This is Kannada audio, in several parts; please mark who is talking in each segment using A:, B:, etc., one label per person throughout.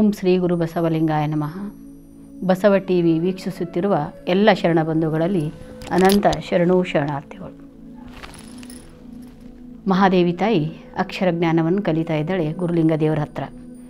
A: ಓಂ ಶ್ರೀ ಗುರು ಬಸವಲಿಂಗಾಯ ನಮಃ ಬಸವ ಟಿ ವಿ ವೀಕ್ಷಿಸುತ್ತಿರುವ ಎಲ್ಲ ಶರಣ ಬಂಧುಗಳಲ್ಲಿ ಅನಂತ ಶರಣು ಶರಣಾರ್ಥಿಗಳು ಮಹಾದೇವಿ ತಾಯಿ ಅಕ್ಷರ ಜ್ಞಾನವನ್ನು ಕಲಿತಾ ಇದ್ದಾಳೆ ಗುರುಲಿಂಗ ದೇವರ ಹತ್ರ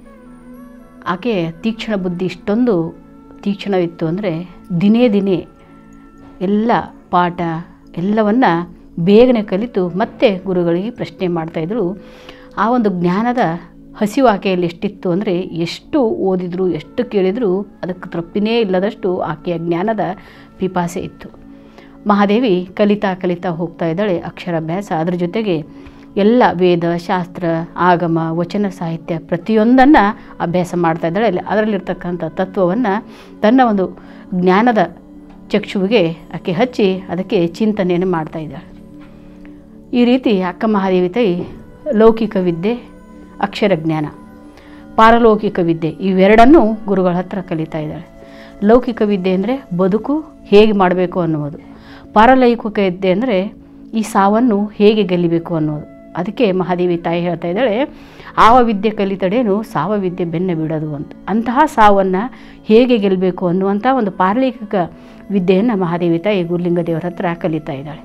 A: ಆಕೆ ತೀಕ್ಷ್ಣ ಬುದ್ಧಿ ಇಷ್ಟೊಂದು ತೀಕ್ಷ್ಣವಿತ್ತು ಅಂದರೆ ದಿನೇ ದಿನೇ ಎಲ್ಲ ಪಾಠ ಎಲ್ಲವನ್ನು ಬೇಗನೆ ಕಲಿತು ಮತ್ತೆ ಗುರುಗಳಿಗೆ ಪ್ರಶ್ನೆ ಮಾಡ್ತಾಯಿದ್ರು ಆ ಒಂದು ಜ್ಞಾನದ ಹಸಿವು ಆಕೆಯಲ್ಲಿ ಎಷ್ಟಿತ್ತು ಅಂದರೆ ಎಷ್ಟು ಓದಿದ್ರು ಎಷ್ಟು ಕೇಳಿದರೂ ಅದಕ್ಕೆ ತೃಪ್ತಿನೇ ಇಲ್ಲದಷ್ಟು ಆಕೆಯ ಜ್ಞಾನದ ಪಿಪಾಸೆ ಇತ್ತು ಮಹಾದೇವಿ ಕಲಿತಾ ಕಲಿತಾ ಹೋಗ್ತಾ ಇದ್ದಾಳೆ ಅಕ್ಷರಾಭ್ಯಾಸ ಅದ್ರ ಜೊತೆಗೆ ಎಲ್ಲ ವೇದ ಶಾಸ್ತ್ರ ಆಗಮ ವಚನ ಸಾಹಿತ್ಯ ಪ್ರತಿಯೊಂದನ್ನು ಅಭ್ಯಾಸ ಮಾಡ್ತಾ ಇದ್ದಾಳೆ ಅಲ್ಲಿ ಅದರಲ್ಲಿರ್ತಕ್ಕಂಥ ತತ್ವವನ್ನು ತನ್ನ ಒಂದು ಜ್ಞಾನದ ಚಕ್ಷುವಿಗೆ ಆಕೆ ಹಚ್ಚಿ ಅದಕ್ಕೆ ಚಿಂತನೆಯನ್ನು ಮಾಡ್ತಾ ಇದ್ದಾಳೆ ಈ ರೀತಿ ಅಕ್ಕ ಮಹಾದೇವಿ ತಾಯಿ ಲೌಕಿಕ ವಿದ್ಯೆ ಅಕ್ಷರ ಜ್ಞಾನ ಪಾರಲೌಕಿಕ ವಿದ್ಯೆ ಇವೆರಡನ್ನೂ ಗುರುಗಳ ಹತ್ರ ಕಲಿತಾ ಇದ್ದಾಳೆ ಲೌಕಿಕ ವಿದ್ಯೆ ಅಂದರೆ ಬದುಕು ಹೇಗೆ ಮಾಡಬೇಕು ಅನ್ನುವುದು ಪಾರಲೌಕಿಕ ವಿದ್ಯೆ ಅಂದರೆ ಈ ಸಾವನ್ನು ಹೇಗೆ ಗೆಲ್ಲಬೇಕು ಅನ್ನೋದು ಅದಕ್ಕೆ ಮಹಾದೇವಿ ತಾಯಿ ಹೇಳ್ತಾ ಇದ್ದಾಳೆ ಆವ ವಿದ್ಯೆ ಕಲಿತಡೇನು ಸಾವ ವಿದ್ಯೆ ಬೆನ್ನ ಬಿಡೋದು ಅಂತ ಅಂತಹ ಸಾವನ್ನು ಹೇಗೆ ಗೆಲ್ಲಬೇಕು ಅನ್ನುವಂಥ ಒಂದು ಪಾರಲೌಕಿಕ ವಿದ್ಯೆಯನ್ನು ಮಹಾದೇವಿ ತಾಯಿ ಗುರುಲಿಂಗ ದೇವರ ಹತ್ರ ಕಲಿತಾ ಇದ್ದಾಳೆ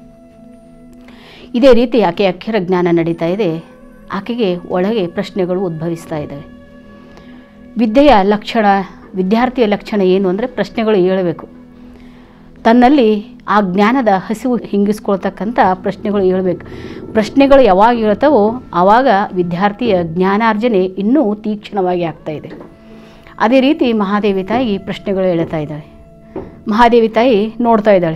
A: ಇದೇ ರೀತಿ ಆಕೆ ಅಕ್ಷರ ಜ್ಞಾನ ನಡೀತಾ ಇದೆ ಆಕೆಗೆ ಒಳಗೆ ಪ್ರಶ್ನೆಗಳು ಉದ್ಭವಿಸ್ತಾ ಇದ್ದಾವೆ ವಿದ್ಯೆಯ ಲಕ್ಷಣ ವಿದ್ಯಾರ್ಥಿಯ ಲಕ್ಷಣ ಏನು ಅಂದರೆ ಪ್ರಶ್ನೆಗಳು ಹೇಳಬೇಕು ತನ್ನಲ್ಲಿ ಆ ಜ್ಞಾನದ ಹಸಿವು ಹಿಂಗಿಸ್ಕೊಳ್ತಕ್ಕಂಥ ಪ್ರಶ್ನೆಗಳು ಹೇಳಬೇಕು ಪ್ರಶ್ನೆಗಳು ಯಾವಾಗ ಹೇಳ್ತಾವೋ ಆವಾಗ ವಿದ್ಯಾರ್ಥಿಯ ಜ್ಞಾನಾರ್ಜನೆ ಇನ್ನೂ ತೀಕ್ಷ್ಣವಾಗಿ ಆಗ್ತಾ ಇದೆ ಅದೇ ರೀತಿ ಮಹಾದೇವಿ ತಾಯಿ ಪ್ರಶ್ನೆಗಳು ಹೇಳ್ತಾ ಇದ್ದಾಳೆ ಮಹಾದೇವಿ ತಾಯಿ ನೋಡ್ತಾ ಇದ್ದಾಳೆ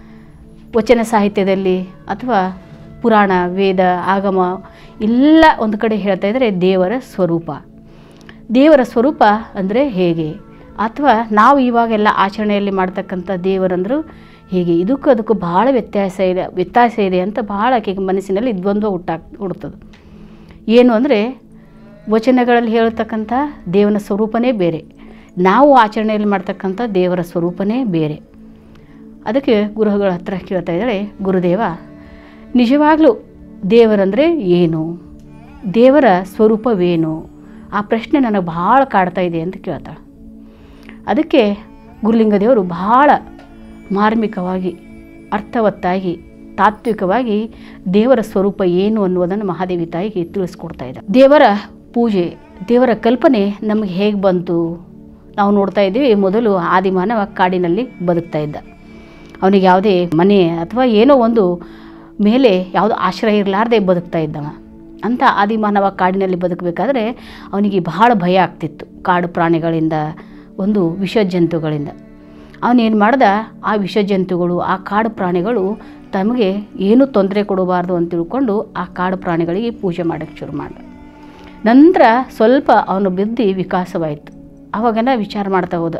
A: ವಚನ ಸಾಹಿತ್ಯದಲ್ಲಿ ಅಥವಾ ಪುರಾಣ ವೇದ ಆಗಮ ಎಲ್ಲ ಒಂದು ಕಡೆ ಹೇಳ್ತಾ ಇದ್ದರೆ ದೇವರ ಸ್ವರೂಪ ದೇವರ ಸ್ವರೂಪ ಅಂದರೆ ಹೇಗೆ ಅಥವಾ ನಾವು ಇವಾಗೆಲ್ಲ ಆಚರಣೆಯಲ್ಲಿ ಮಾಡ್ತಕ್ಕಂಥ ದೇವರಂದರು ಹೇಗೆ ಇದಕ್ಕೂ ಅದಕ್ಕೂ ಭಾಳ ವ್ಯತ್ಯಾಸ ಇದೆ ವ್ಯತ್ಯಾಸ ಇದೆ ಅಂತ ಭಾಳ ಆಕೆಗೆ ಮನಸ್ಸಿನಲ್ಲಿ ದ್ವಂದ್ವ ಹುಟ್ಟಾಕ್ ಹುಡ್ತದೆ ಏನು ಅಂದರೆ ವಚನಗಳಲ್ಲಿ ಹೇಳ್ತಕ್ಕಂಥ ದೇವನ ಸ್ವರೂಪನೇ ಬೇರೆ ನಾವು ಆಚರಣೆಯಲ್ಲಿ ಮಾಡ್ತಕ್ಕಂಥ ದೇವರ ಸ್ವರೂಪನೇ ಬೇರೆ ಅದಕ್ಕೆ ಗುರುಗಳ ಹತ್ರ ಕೇಳ್ತಾ ಇದ್ದಾಳೆ ಗುರುದೇವ ನಿಜವಾಗ್ಲೂ ದೇವರಂದರೆ ಏನು ದೇವರ ಸ್ವರೂಪವೇನು ಆ ಪ್ರಶ್ನೆ ನನಗೆ ಭಾಳ ಕಾಡ್ತಾ ಇದೆ ಅಂತ ಕೇಳ್ತಾಳೆ ಅದಕ್ಕೆ ಗುರುಲಿಂಗ ದೇವರು ಭಾಳ ಮಾರ್ಮಿಕವಾಗಿ ಅರ್ಥವತ್ತಾಗಿ ತಾತ್ವಿಕವಾಗಿ ದೇವರ ಸ್ವರೂಪ ಏನು ಅನ್ನೋದನ್ನು ಮಹಾದೇವಿ ತಾಯಿಗೆ ತಿಳಿಸ್ಕೊಡ್ತಾ ಇದ್ದ ದೇವರ ಪೂಜೆ ದೇವರ ಕಲ್ಪನೆ ನಮಗೆ ಹೇಗೆ ಬಂತು ನಾವು ನೋಡ್ತಾ ಇದ್ದೀವಿ ಮೊದಲು ಆದಿಮಾನವ ಕಾಡಿನಲ್ಲಿ ಬದುಕ್ತಾ ಇದ್ದ ಅವನಿಗೆ ಯಾವುದೇ ಮನೆ ಅಥವಾ ಏನೋ ಒಂದು ಮೇಲೆ ಯಾವುದೋ ಆಶ್ರಯ ಇರಲಾರ್ದೆ ಬದುಕ್ತಾ ಇದ್ದವ ಅಂತ ಆದಿಮಾನವ ಕಾಡಿನಲ್ಲಿ ಬದುಕಬೇಕಾದ್ರೆ ಅವನಿಗೆ ಬಹಳ ಭಯ ಆಗ್ತಿತ್ತು ಕಾಡು ಪ್ರಾಣಿಗಳಿಂದ ಒಂದು ವಿಷ ಜಂತುಗಳಿಂದ ಅವನೇನು ಮಾಡ್ದ ಆ ವಿಷ ಜಂತುಗಳು ಆ ಕಾಡು ಪ್ರಾಣಿಗಳು ತಮಗೆ ಏನೂ ತೊಂದರೆ ಕೊಡಬಾರ್ದು ಅಂತ ತಿಳ್ಕೊಂಡು ಆ ಕಾಡು ಪ್ರಾಣಿಗಳಿಗೆ ಪೂಜೆ ಮಾಡೋಕ್ಕೆ ಶುರು ಮಾಡ್ದ ನಂತರ ಸ್ವಲ್ಪ ಅವನ ಬುದ್ಧಿ ವಿಕಾಸವಾಯಿತು ಆವಾಗನ ವಿಚಾರ ಮಾಡ್ತಾ ಹೋದ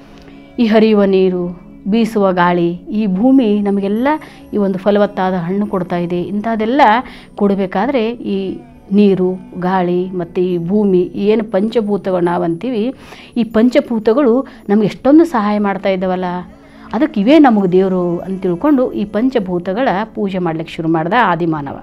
A: ಈ ಹರಿಯುವ ನೀರು ಬೀಸುವ ಗಾಳಿ ಈ ಭೂಮಿ ನಮಗೆಲ್ಲ ಈ ಒಂದು ಫಲವತ್ತಾದ ಹಣ್ಣು ಕೊಡ್ತಾ ಇದೆ ಇಂಥದ್ದೆಲ್ಲ ಕೊಡಬೇಕಾದ್ರೆ ಈ ನೀರು ಗಾಳಿ ಮತ್ತು ಈ ಭೂಮಿ ಏನು ಪಂಚಭೂತಗಳು ನಾವಂತೀವಿ ಈ ಪಂಚಭೂತಗಳು ನಮ್ಗೆ ಎಷ್ಟೊಂದು ಸಹಾಯ ಮಾಡ್ತಾ ಇದ್ದಾವಲ್ಲ ಅದಕ್ಕೆ ಇವೇ ನಮಗೆ ದೇವರು ಅಂತ ತಿಳ್ಕೊಂಡು ಈ ಪಂಚಭೂತಗಳ ಪೂಜೆ ಮಾಡ್ಲಿಕ್ಕೆ ಶುರು ಮಾಡ್ದ ಆದಿಮಾನವ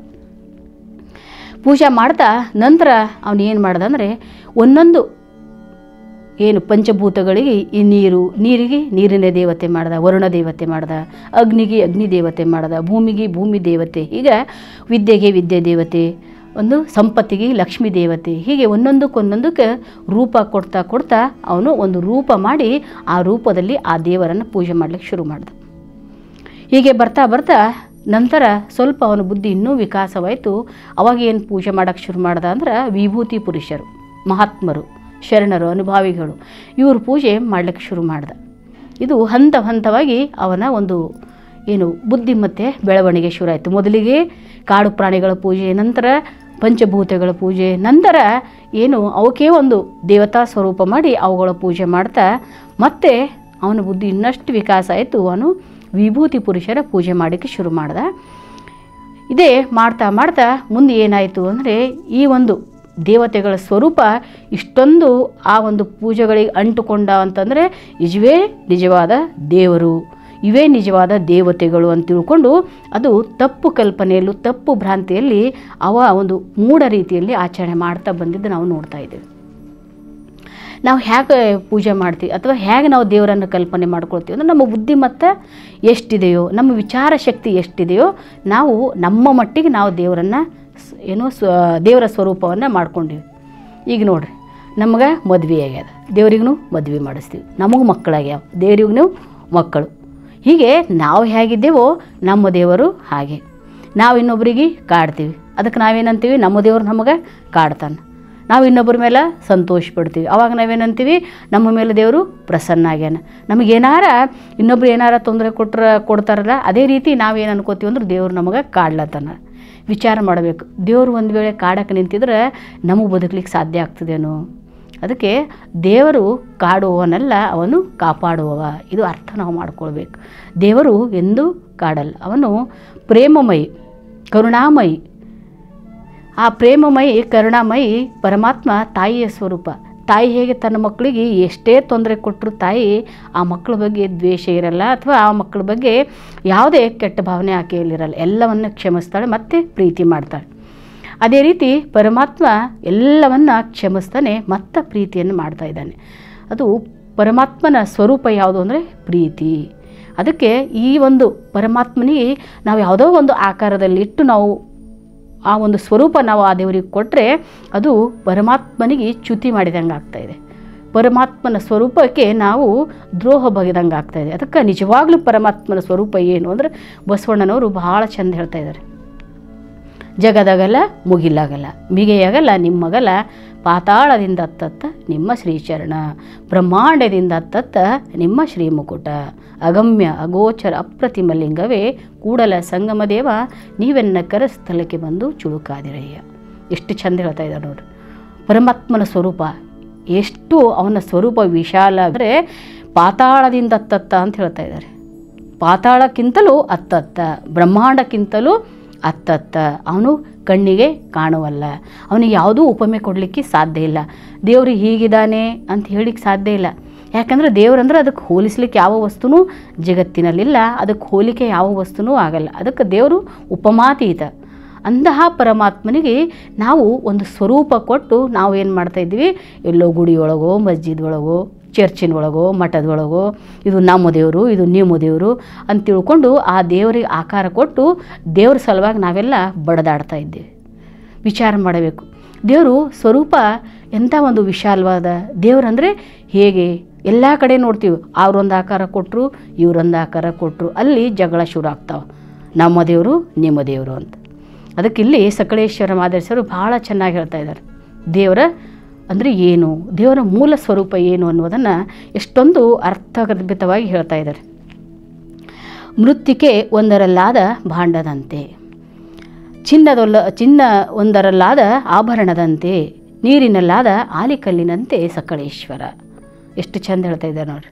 A: ಪೂಜೆ ಮಾಡ್ತಾ ನಂತರ ಅವನು ಏನು ಮಾಡ್ದ ಅಂದರೆ ಒಂದೊಂದು ಏನು ಪಂಚಭೂತಗಳಿಗೆ ಈ ನೀರು ನೀರಿಗೆ ನೀರಿನ ದೇವತೆ ಮಾಡ್ದ ವರುಣ ದೇವತೆ ಮಾಡ್ದ ಅಗ್ನಿಗೆ ಅಗ್ನಿ ದೇವತೆ ಮಾಡ್ದ ಭೂಮಿಗೆ ಭೂಮಿ ದೇವತೆ ಹೀಗೆ ವಿದ್ಯೆಗೆ ವಿದ್ಯೆ ದೇವತೆ ಒಂದು ಸಂಪತ್ತಿಗೆ ಲಕ್ಷ್ಮೀ ದೇವತೆ ಹೀಗೆ ಒಂದೊಂದಕ್ಕೊಂದೊಂದಕ್ಕೆ ರೂಪ ಕೊಡ್ತಾ ಕೊಡ್ತಾ ಅವನು ಒಂದು ರೂಪ ಮಾಡಿ ಆ ರೂಪದಲ್ಲಿ ಆ ದೇವರನ್ನು ಪೂಜೆ ಮಾಡಲಿಕ್ಕೆ ಶುರು ಮಾಡ್ದ ಹೀಗೆ ಬರ್ತಾ ಬರ್ತಾ ನಂತರ ಸ್ವಲ್ಪ ಅವನ ಬುದ್ಧಿ ಇನ್ನೂ ವಿಕಾಸವಾಯಿತು ಅವಾಗ ಏನು ಪೂಜೆ ಮಾಡೋಕ್ಕೆ ಶುರು ಮಾಡ್ದ ಅಂದ್ರೆ ವಿಭೂತಿ ಪುರುಷರು ಮಹಾತ್ಮರು ಶರಣರು ಅನುಭಾವಿಗಳು ಇವರು ಪೂಜೆ ಮಾಡಲಿಕ್ಕೆ ಶುರು ಮಾಡ್ದ ಇದು ಹಂತ ಹಂತವಾಗಿ ಅವನ ಒಂದು ಏನು ಬುದ್ಧಿಮತ್ತೆ ಬೆಳವಣಿಗೆ ಶುರು ಆಯಿತು ಮೊದಲಿಗೆ ಕಾಡು ಪ್ರಾಣಿಗಳ ಪೂಜೆ ನಂತರ ಪಂಚಭೂತಗಳ ಪೂಜೆ ನಂತರ ಏನು ಅವಕ್ಕೆ ಒಂದು ದೇವತಾ ಸ್ವರೂಪ ಮಾಡಿ ಅವುಗಳ ಪೂಜೆ ಮಾಡ್ತಾ ಮತ್ತೆ ಅವನ ಬುದ್ಧಿ ಇನ್ನಷ್ಟು ವಿಕಾಸ ಆಯಿತು ಅವನು ವಿಭೂತಿ ಪುರುಷರ ಪೂಜೆ ಮಾಡೋಕ್ಕೆ ಶುರು ಮಾಡ್ದ ಇದೇ ಮಾಡ್ತಾ ಮಾಡ್ತಾ ಮುಂದೆ ಏನಾಯಿತು ಅಂದರೆ ಈ ಒಂದು ದೇವತೆಗಳ ಸ್ವರೂಪ ಇಷ್ಟೊಂದು ಆ ಒಂದು ಪೂಜೆಗಳಿಗೆ ಅಂಟುಕೊಂಡ ಅಂತಂದರೆ ಇಜುವೇ ನಿಜವಾದ ದೇವರು ಇವೇ ನಿಜವಾದ ದೇವತೆಗಳು ಅಂತ ತಿಳ್ಕೊಂಡು ಅದು ತಪ್ಪು ಕಲ್ಪನೆಯಲ್ಲೂ ತಪ್ಪು ಭ್ರಾಂತಿಯಲ್ಲಿ ಅವ ಒಂದು ಮೂಢ ರೀತಿಯಲ್ಲಿ ಆಚರಣೆ ಮಾಡ್ತಾ ಬಂದಿದ್ದು ನಾವು ನೋಡ್ತಾ ಇದ್ದೇವೆ ನಾವು ಹೇಗೆ ಪೂಜೆ ಮಾಡ್ತೀವಿ ಅಥವಾ ಹೇಗೆ ನಾವು ದೇವರನ್ನು ಕಲ್ಪನೆ ಮಾಡ್ಕೊಳ್ತೀವಿ ಅಂದರೆ ನಮ್ಮ ಬುದ್ಧಿಮತ್ತ ಎಷ್ಟಿದೆಯೋ ನಮ್ಮ ವಿಚಾರ ಶಕ್ತಿ ಎಷ್ಟಿದೆಯೋ ನಾವು ನಮ್ಮ ಮಟ್ಟಿಗೆ ನಾವು ದೇವರನ್ನು ಸ್- ಏನು ಸ್ವ ದೇವರ ಸ್ವರೂಪವನ್ನು ಮಾಡ್ಕೊಂಡಿವಿ ಈಗ ನೋಡ್ರಿ ನಮ್ಗೆ ಮದ್ವೆ ಆಗ್ಯದ ದೇವ್ರಿಗೂ ಮದ್ವೆ ಮಾಡಿಸ್ತೀವಿ ನಮಗೆ ಮಕ್ಕಳಾಗ್ಯಾವ ದೇವ್ರಿಗೂ ಮಕ್ಕಳು ಹೀಗೆ ನಾವು ಹೇಗಿದ್ದೇವೋ ನಮ್ಮ ದೇವರು ಹಾಗೆ ನಾವು ಇನ್ನೊಬ್ರಿಗೆ ಕಾಡ್ತೀವಿ ಅದಕ್ಕೆ ನಾವೇನಂತೀವಿ ನಮ್ಮ ದೇವ್ರು ನಮಗೆ ಕಾಡ್ತಾನೆ ನಾವು ಇನ್ನೊಬ್ಬರ ಮೇಲೆ ಸಂತೋಷ ಪಡ್ತೀವಿ ಅವಾಗ ನಾವೇನಂತೀವಿ ನಮ್ಮ ಮೇಲೆ ದೇವರು ಪ್ರಸನ್ನ ಆಗ್ಯಾನ ನಮಗೇನಾರ ಇನ್ನೊಬ್ರು ಏನಾರ ತೊಂದರೆ ಕೊಟ್ರ ಕೊಡ್ತಾರಲ್ಲ ಅದೇ ರೀತಿ ನಾವೇನು ಅನ್ಕೋತೀವಿ ಅಂದ್ರೆ ದೇವ್ರು ನಮಗೆ ಕಾಡ್ಲತ್ತಾನ ವಿಚಾರ ಮಾಡಬೇಕು ದೇವರು ಒಂದು ವೇಳೆ ಕಾಡಕ್ಕೆ ನಿಂತಿದ್ರೆ ನಮಗೆ ಬದುಕಲಿಕ್ಕೆ ಸಾಧ್ಯ ಆಗ್ತದೇನೋ ಅದಕ್ಕೆ ದೇವರು ಕಾಡುವವನಲ್ಲ ಅವನು ಕಾಪಾಡುವವ ಇದು ಅರ್ಥ ನಾವು ಮಾಡ್ಕೊಳ್ಬೇಕು ದೇವರು ಎಂದೂ ಕಾಡಲ್ಲ ಅವನು ಪ್ರೇಮಮಯಿ ಕರುಣಾಮಯಿ ಆ ಪ್ರೇಮಮಯಿ ಕರುಣಾಮಯಿ ಪರಮಾತ್ಮ ತಾಯಿಯ ಸ್ವರೂಪ ತಾಯಿ ಹೇಗೆ ತನ್ನ ಮಕ್ಕಳಿಗೆ ಎಷ್ಟೇ ತೊಂದರೆ ಕೊಟ್ಟರು ತಾಯಿ ಆ ಮಕ್ಕಳ ಬಗ್ಗೆ ದ್ವೇಷ ಇರಲ್ಲ ಅಥವಾ ಆ ಮಕ್ಕಳ ಬಗ್ಗೆ ಯಾವುದೇ ಕೆಟ್ಟ ಭಾವನೆ ಆಕೆಯಲ್ಲಿರಲ್ಲ ಎಲ್ಲವನ್ನು ಕ್ಷಮಿಸ್ತಾಳೆ ಮತ್ತು ಪ್ರೀತಿ ಮಾಡ್ತಾಳೆ ಅದೇ ರೀತಿ ಪರಮಾತ್ಮ ಎಲ್ಲವನ್ನ ಕ್ಷಮಿಸ್ತಾನೆ ಮತ್ತೆ ಪ್ರೀತಿಯನ್ನು ಮಾಡ್ತಾ ಇದ್ದಾನೆ ಅದು ಪರಮಾತ್ಮನ ಸ್ವರೂಪ ಯಾವುದು ಅಂದರೆ ಪ್ರೀತಿ ಅದಕ್ಕೆ ಈ ಒಂದು ಪರಮಾತ್ಮನಿಗೆ ನಾವು ಯಾವುದೋ ಒಂದು ಆಕಾರದಲ್ಲಿ ಇಟ್ಟು ನಾವು ಆ ಒಂದು ಸ್ವರೂಪ ನಾವು ಆ ದೇವರಿಗೆ ಕೊಟ್ಟರೆ ಅದು ಪರಮಾತ್ಮನಿಗೆ ಚ್ಯುತಿ ಮಾಡಿದಂಗೆ ಆಗ್ತಾಯಿದೆ ಪರಮಾತ್ಮನ ಸ್ವರೂಪಕ್ಕೆ ನಾವು ದ್ರೋಹ ಬಗೆದಂಗೆ ಆಗ್ತಾಯಿದೆ ಅದಕ್ಕೆ ನಿಜವಾಗ್ಲೂ ಪರಮಾತ್ಮನ ಸ್ವರೂಪ ಏನು ಅಂದರೆ ಬಸವಣ್ಣನವರು ಬಹಳ ಚಂದ ಹೇಳ್ತಾ ಇದ್ದಾರೆ ಜಗದಗಲ ಮುಗಿಲಾಗಲ್ಲ ಮಿಗೆಯಾಗಲ್ಲ ನಿಮ್ಮಗಲ ಪಾತಾಳದಿಂದ ಅತ್ತತ್ತ ನಿಮ್ಮ ಶ್ರೀಚರಣ ಬ್ರಹ್ಮಾಂಡದಿಂದ ಅತ್ತತ್ತ ನಿಮ್ಮ ಶ್ರೀಮುಕುಟ ಅಗಮ್ಯ ಅಗೋಚರ ಅಪ್ರತಿಮ ಲಿಂಗವೇ ಕೂಡಲ ಸಂಗಮದೇವ ನೀವೆನ್ನ ಕರಸ್ಥಳಕ್ಕೆ ಬಂದು ಚುಳುಕಾದಿರಯ್ಯ ಎಷ್ಟು ಚಂದ ಹೇಳ್ತಾ ಇದ್ದಾರೆ ನೋಡ್ರಿ ಪರಮಾತ್ಮನ ಸ್ವರೂಪ ಎಷ್ಟು ಅವನ ಸ್ವರೂಪ ವಿಶಾಲ ಅಂದರೆ ಪಾತಾಳದಿಂದ ಅತ್ತತ್ತ ಅಂತ ಹೇಳ್ತಾ ಇದ್ದಾರೆ ಪಾತಾಳಕ್ಕಿಂತಲೂ ಅತ್ತತ್ತ ಬ್ರಹ್ಮಾಂಡಕ್ಕಿಂತಲೂ ಅತ್ತತ್ತ ಅವನು ಕಣ್ಣಿಗೆ ಕಾಣುವಲ್ಲ ಅವನಿಗೆ ಯಾವುದೂ ಉಪಮೆ ಕೊಡಲಿಕ್ಕೆ ಸಾಧ್ಯ ಇಲ್ಲ ದೇವರು ಹೀಗಿದ್ದಾನೆ ಅಂತ ಹೇಳಿಕ್ಕೆ ಸಾಧ್ಯ ಇಲ್ಲ ಯಾಕಂದರೆ ದೇವರಂದ್ರೆ ಅದಕ್ಕೆ ಹೋಲಿಸ್ಲಿಕ್ಕೆ ಯಾವ ವಸ್ತುನೂ ಜಗತ್ತಿನಲ್ಲಿಲ್ಲ ಅದಕ್ಕೆ ಹೋಲಿಕೆ ಯಾವ ವಸ್ತುನೂ ಆಗಲ್ಲ ಅದಕ್ಕೆ ದೇವರು ಉಪಮಾತೀತ ಅಂತಹ ಪರಮಾತ್ಮನಿಗೆ ನಾವು ಒಂದು ಸ್ವರೂಪ ಕೊಟ್ಟು ನಾವು ಏನು ಮಾಡ್ತಾಯಿದ್ವಿ ಎಲ್ಲೋ ಗುಡಿಯೊಳಗೋ ಮಸ್ಜಿದ್ ಒಳಗೋ ಚರ್ಚಿನ ಒಳಗೋ ಮಠದೊಳಗೋ ಇದು ನಮ್ಮ ದೇವರು ಇದು ನಿಮ್ಮ ದೇವರು ಅಂತ ತಿಳ್ಕೊಂಡು ಆ ದೇವರಿಗೆ ಆಕಾರ ಕೊಟ್ಟು ದೇವ್ರ ಸಲುವಾಗಿ ನಾವೆಲ್ಲ ಬಡದಾಡ್ತಾ ಇದ್ದೇವೆ ವಿಚಾರ ಮಾಡಬೇಕು ದೇವರು ಸ್ವರೂಪ ಎಂಥ ಒಂದು ವಿಶಾಲವಾದ ದೇವರಂದರೆ ಹೇಗೆ ಎಲ್ಲ ಕಡೆ ನೋಡ್ತೀವಿ ಅವ್ರೊಂದು ಆಕಾರ ಕೊಟ್ಟರು ಇವರೊಂದು ಆಕಾರ ಕೊಟ್ಟರು ಅಲ್ಲಿ ಜಗಳ ಶುರು ಆಗ್ತಾವೆ ನಮ್ಮ ದೇವರು ನಿಮ್ಮ ದೇವರು ಅಂತ ಅದಕ್ಕೆ ಇಲ್ಲಿ ಸಕಳೇಶ್ವರ ಮಾದೇಶ್ವರು ಭಾಳ ಚೆನ್ನಾಗಿ ಹೇಳ್ತಾ ಇದ್ದಾರೆ ದೇವರ ಅಂದರೆ ಏನು ದೇವರ ಮೂಲ ಸ್ವರೂಪ ಏನು ಅನ್ನೋದನ್ನು ಎಷ್ಟೊಂದು ಅರ್ಥಗರ್ಭಿತವಾಗಿ ಹೇಳ್ತಾ ಇದ್ದಾರೆ ಮೃತ್ತಿಕೆ ಒಂದರಲ್ಲಾದ ಭಾಂಡದಂತೆ ಚಿನ್ನದೊಲ್ಲ ಚಿನ್ನ ಒಂದರಲ್ಲಾದ ಆಭರಣದಂತೆ ನೀರಿನಲ್ಲಾದ ಆಲಿಕಲ್ಲಿನಂತೆ ಸಕಳೇಶ್ವರ ಎಷ್ಟು ಚಂದ ಹೇಳ್ತಾ ಇದ್ದಾರೆ ನೋಡ್ರಿ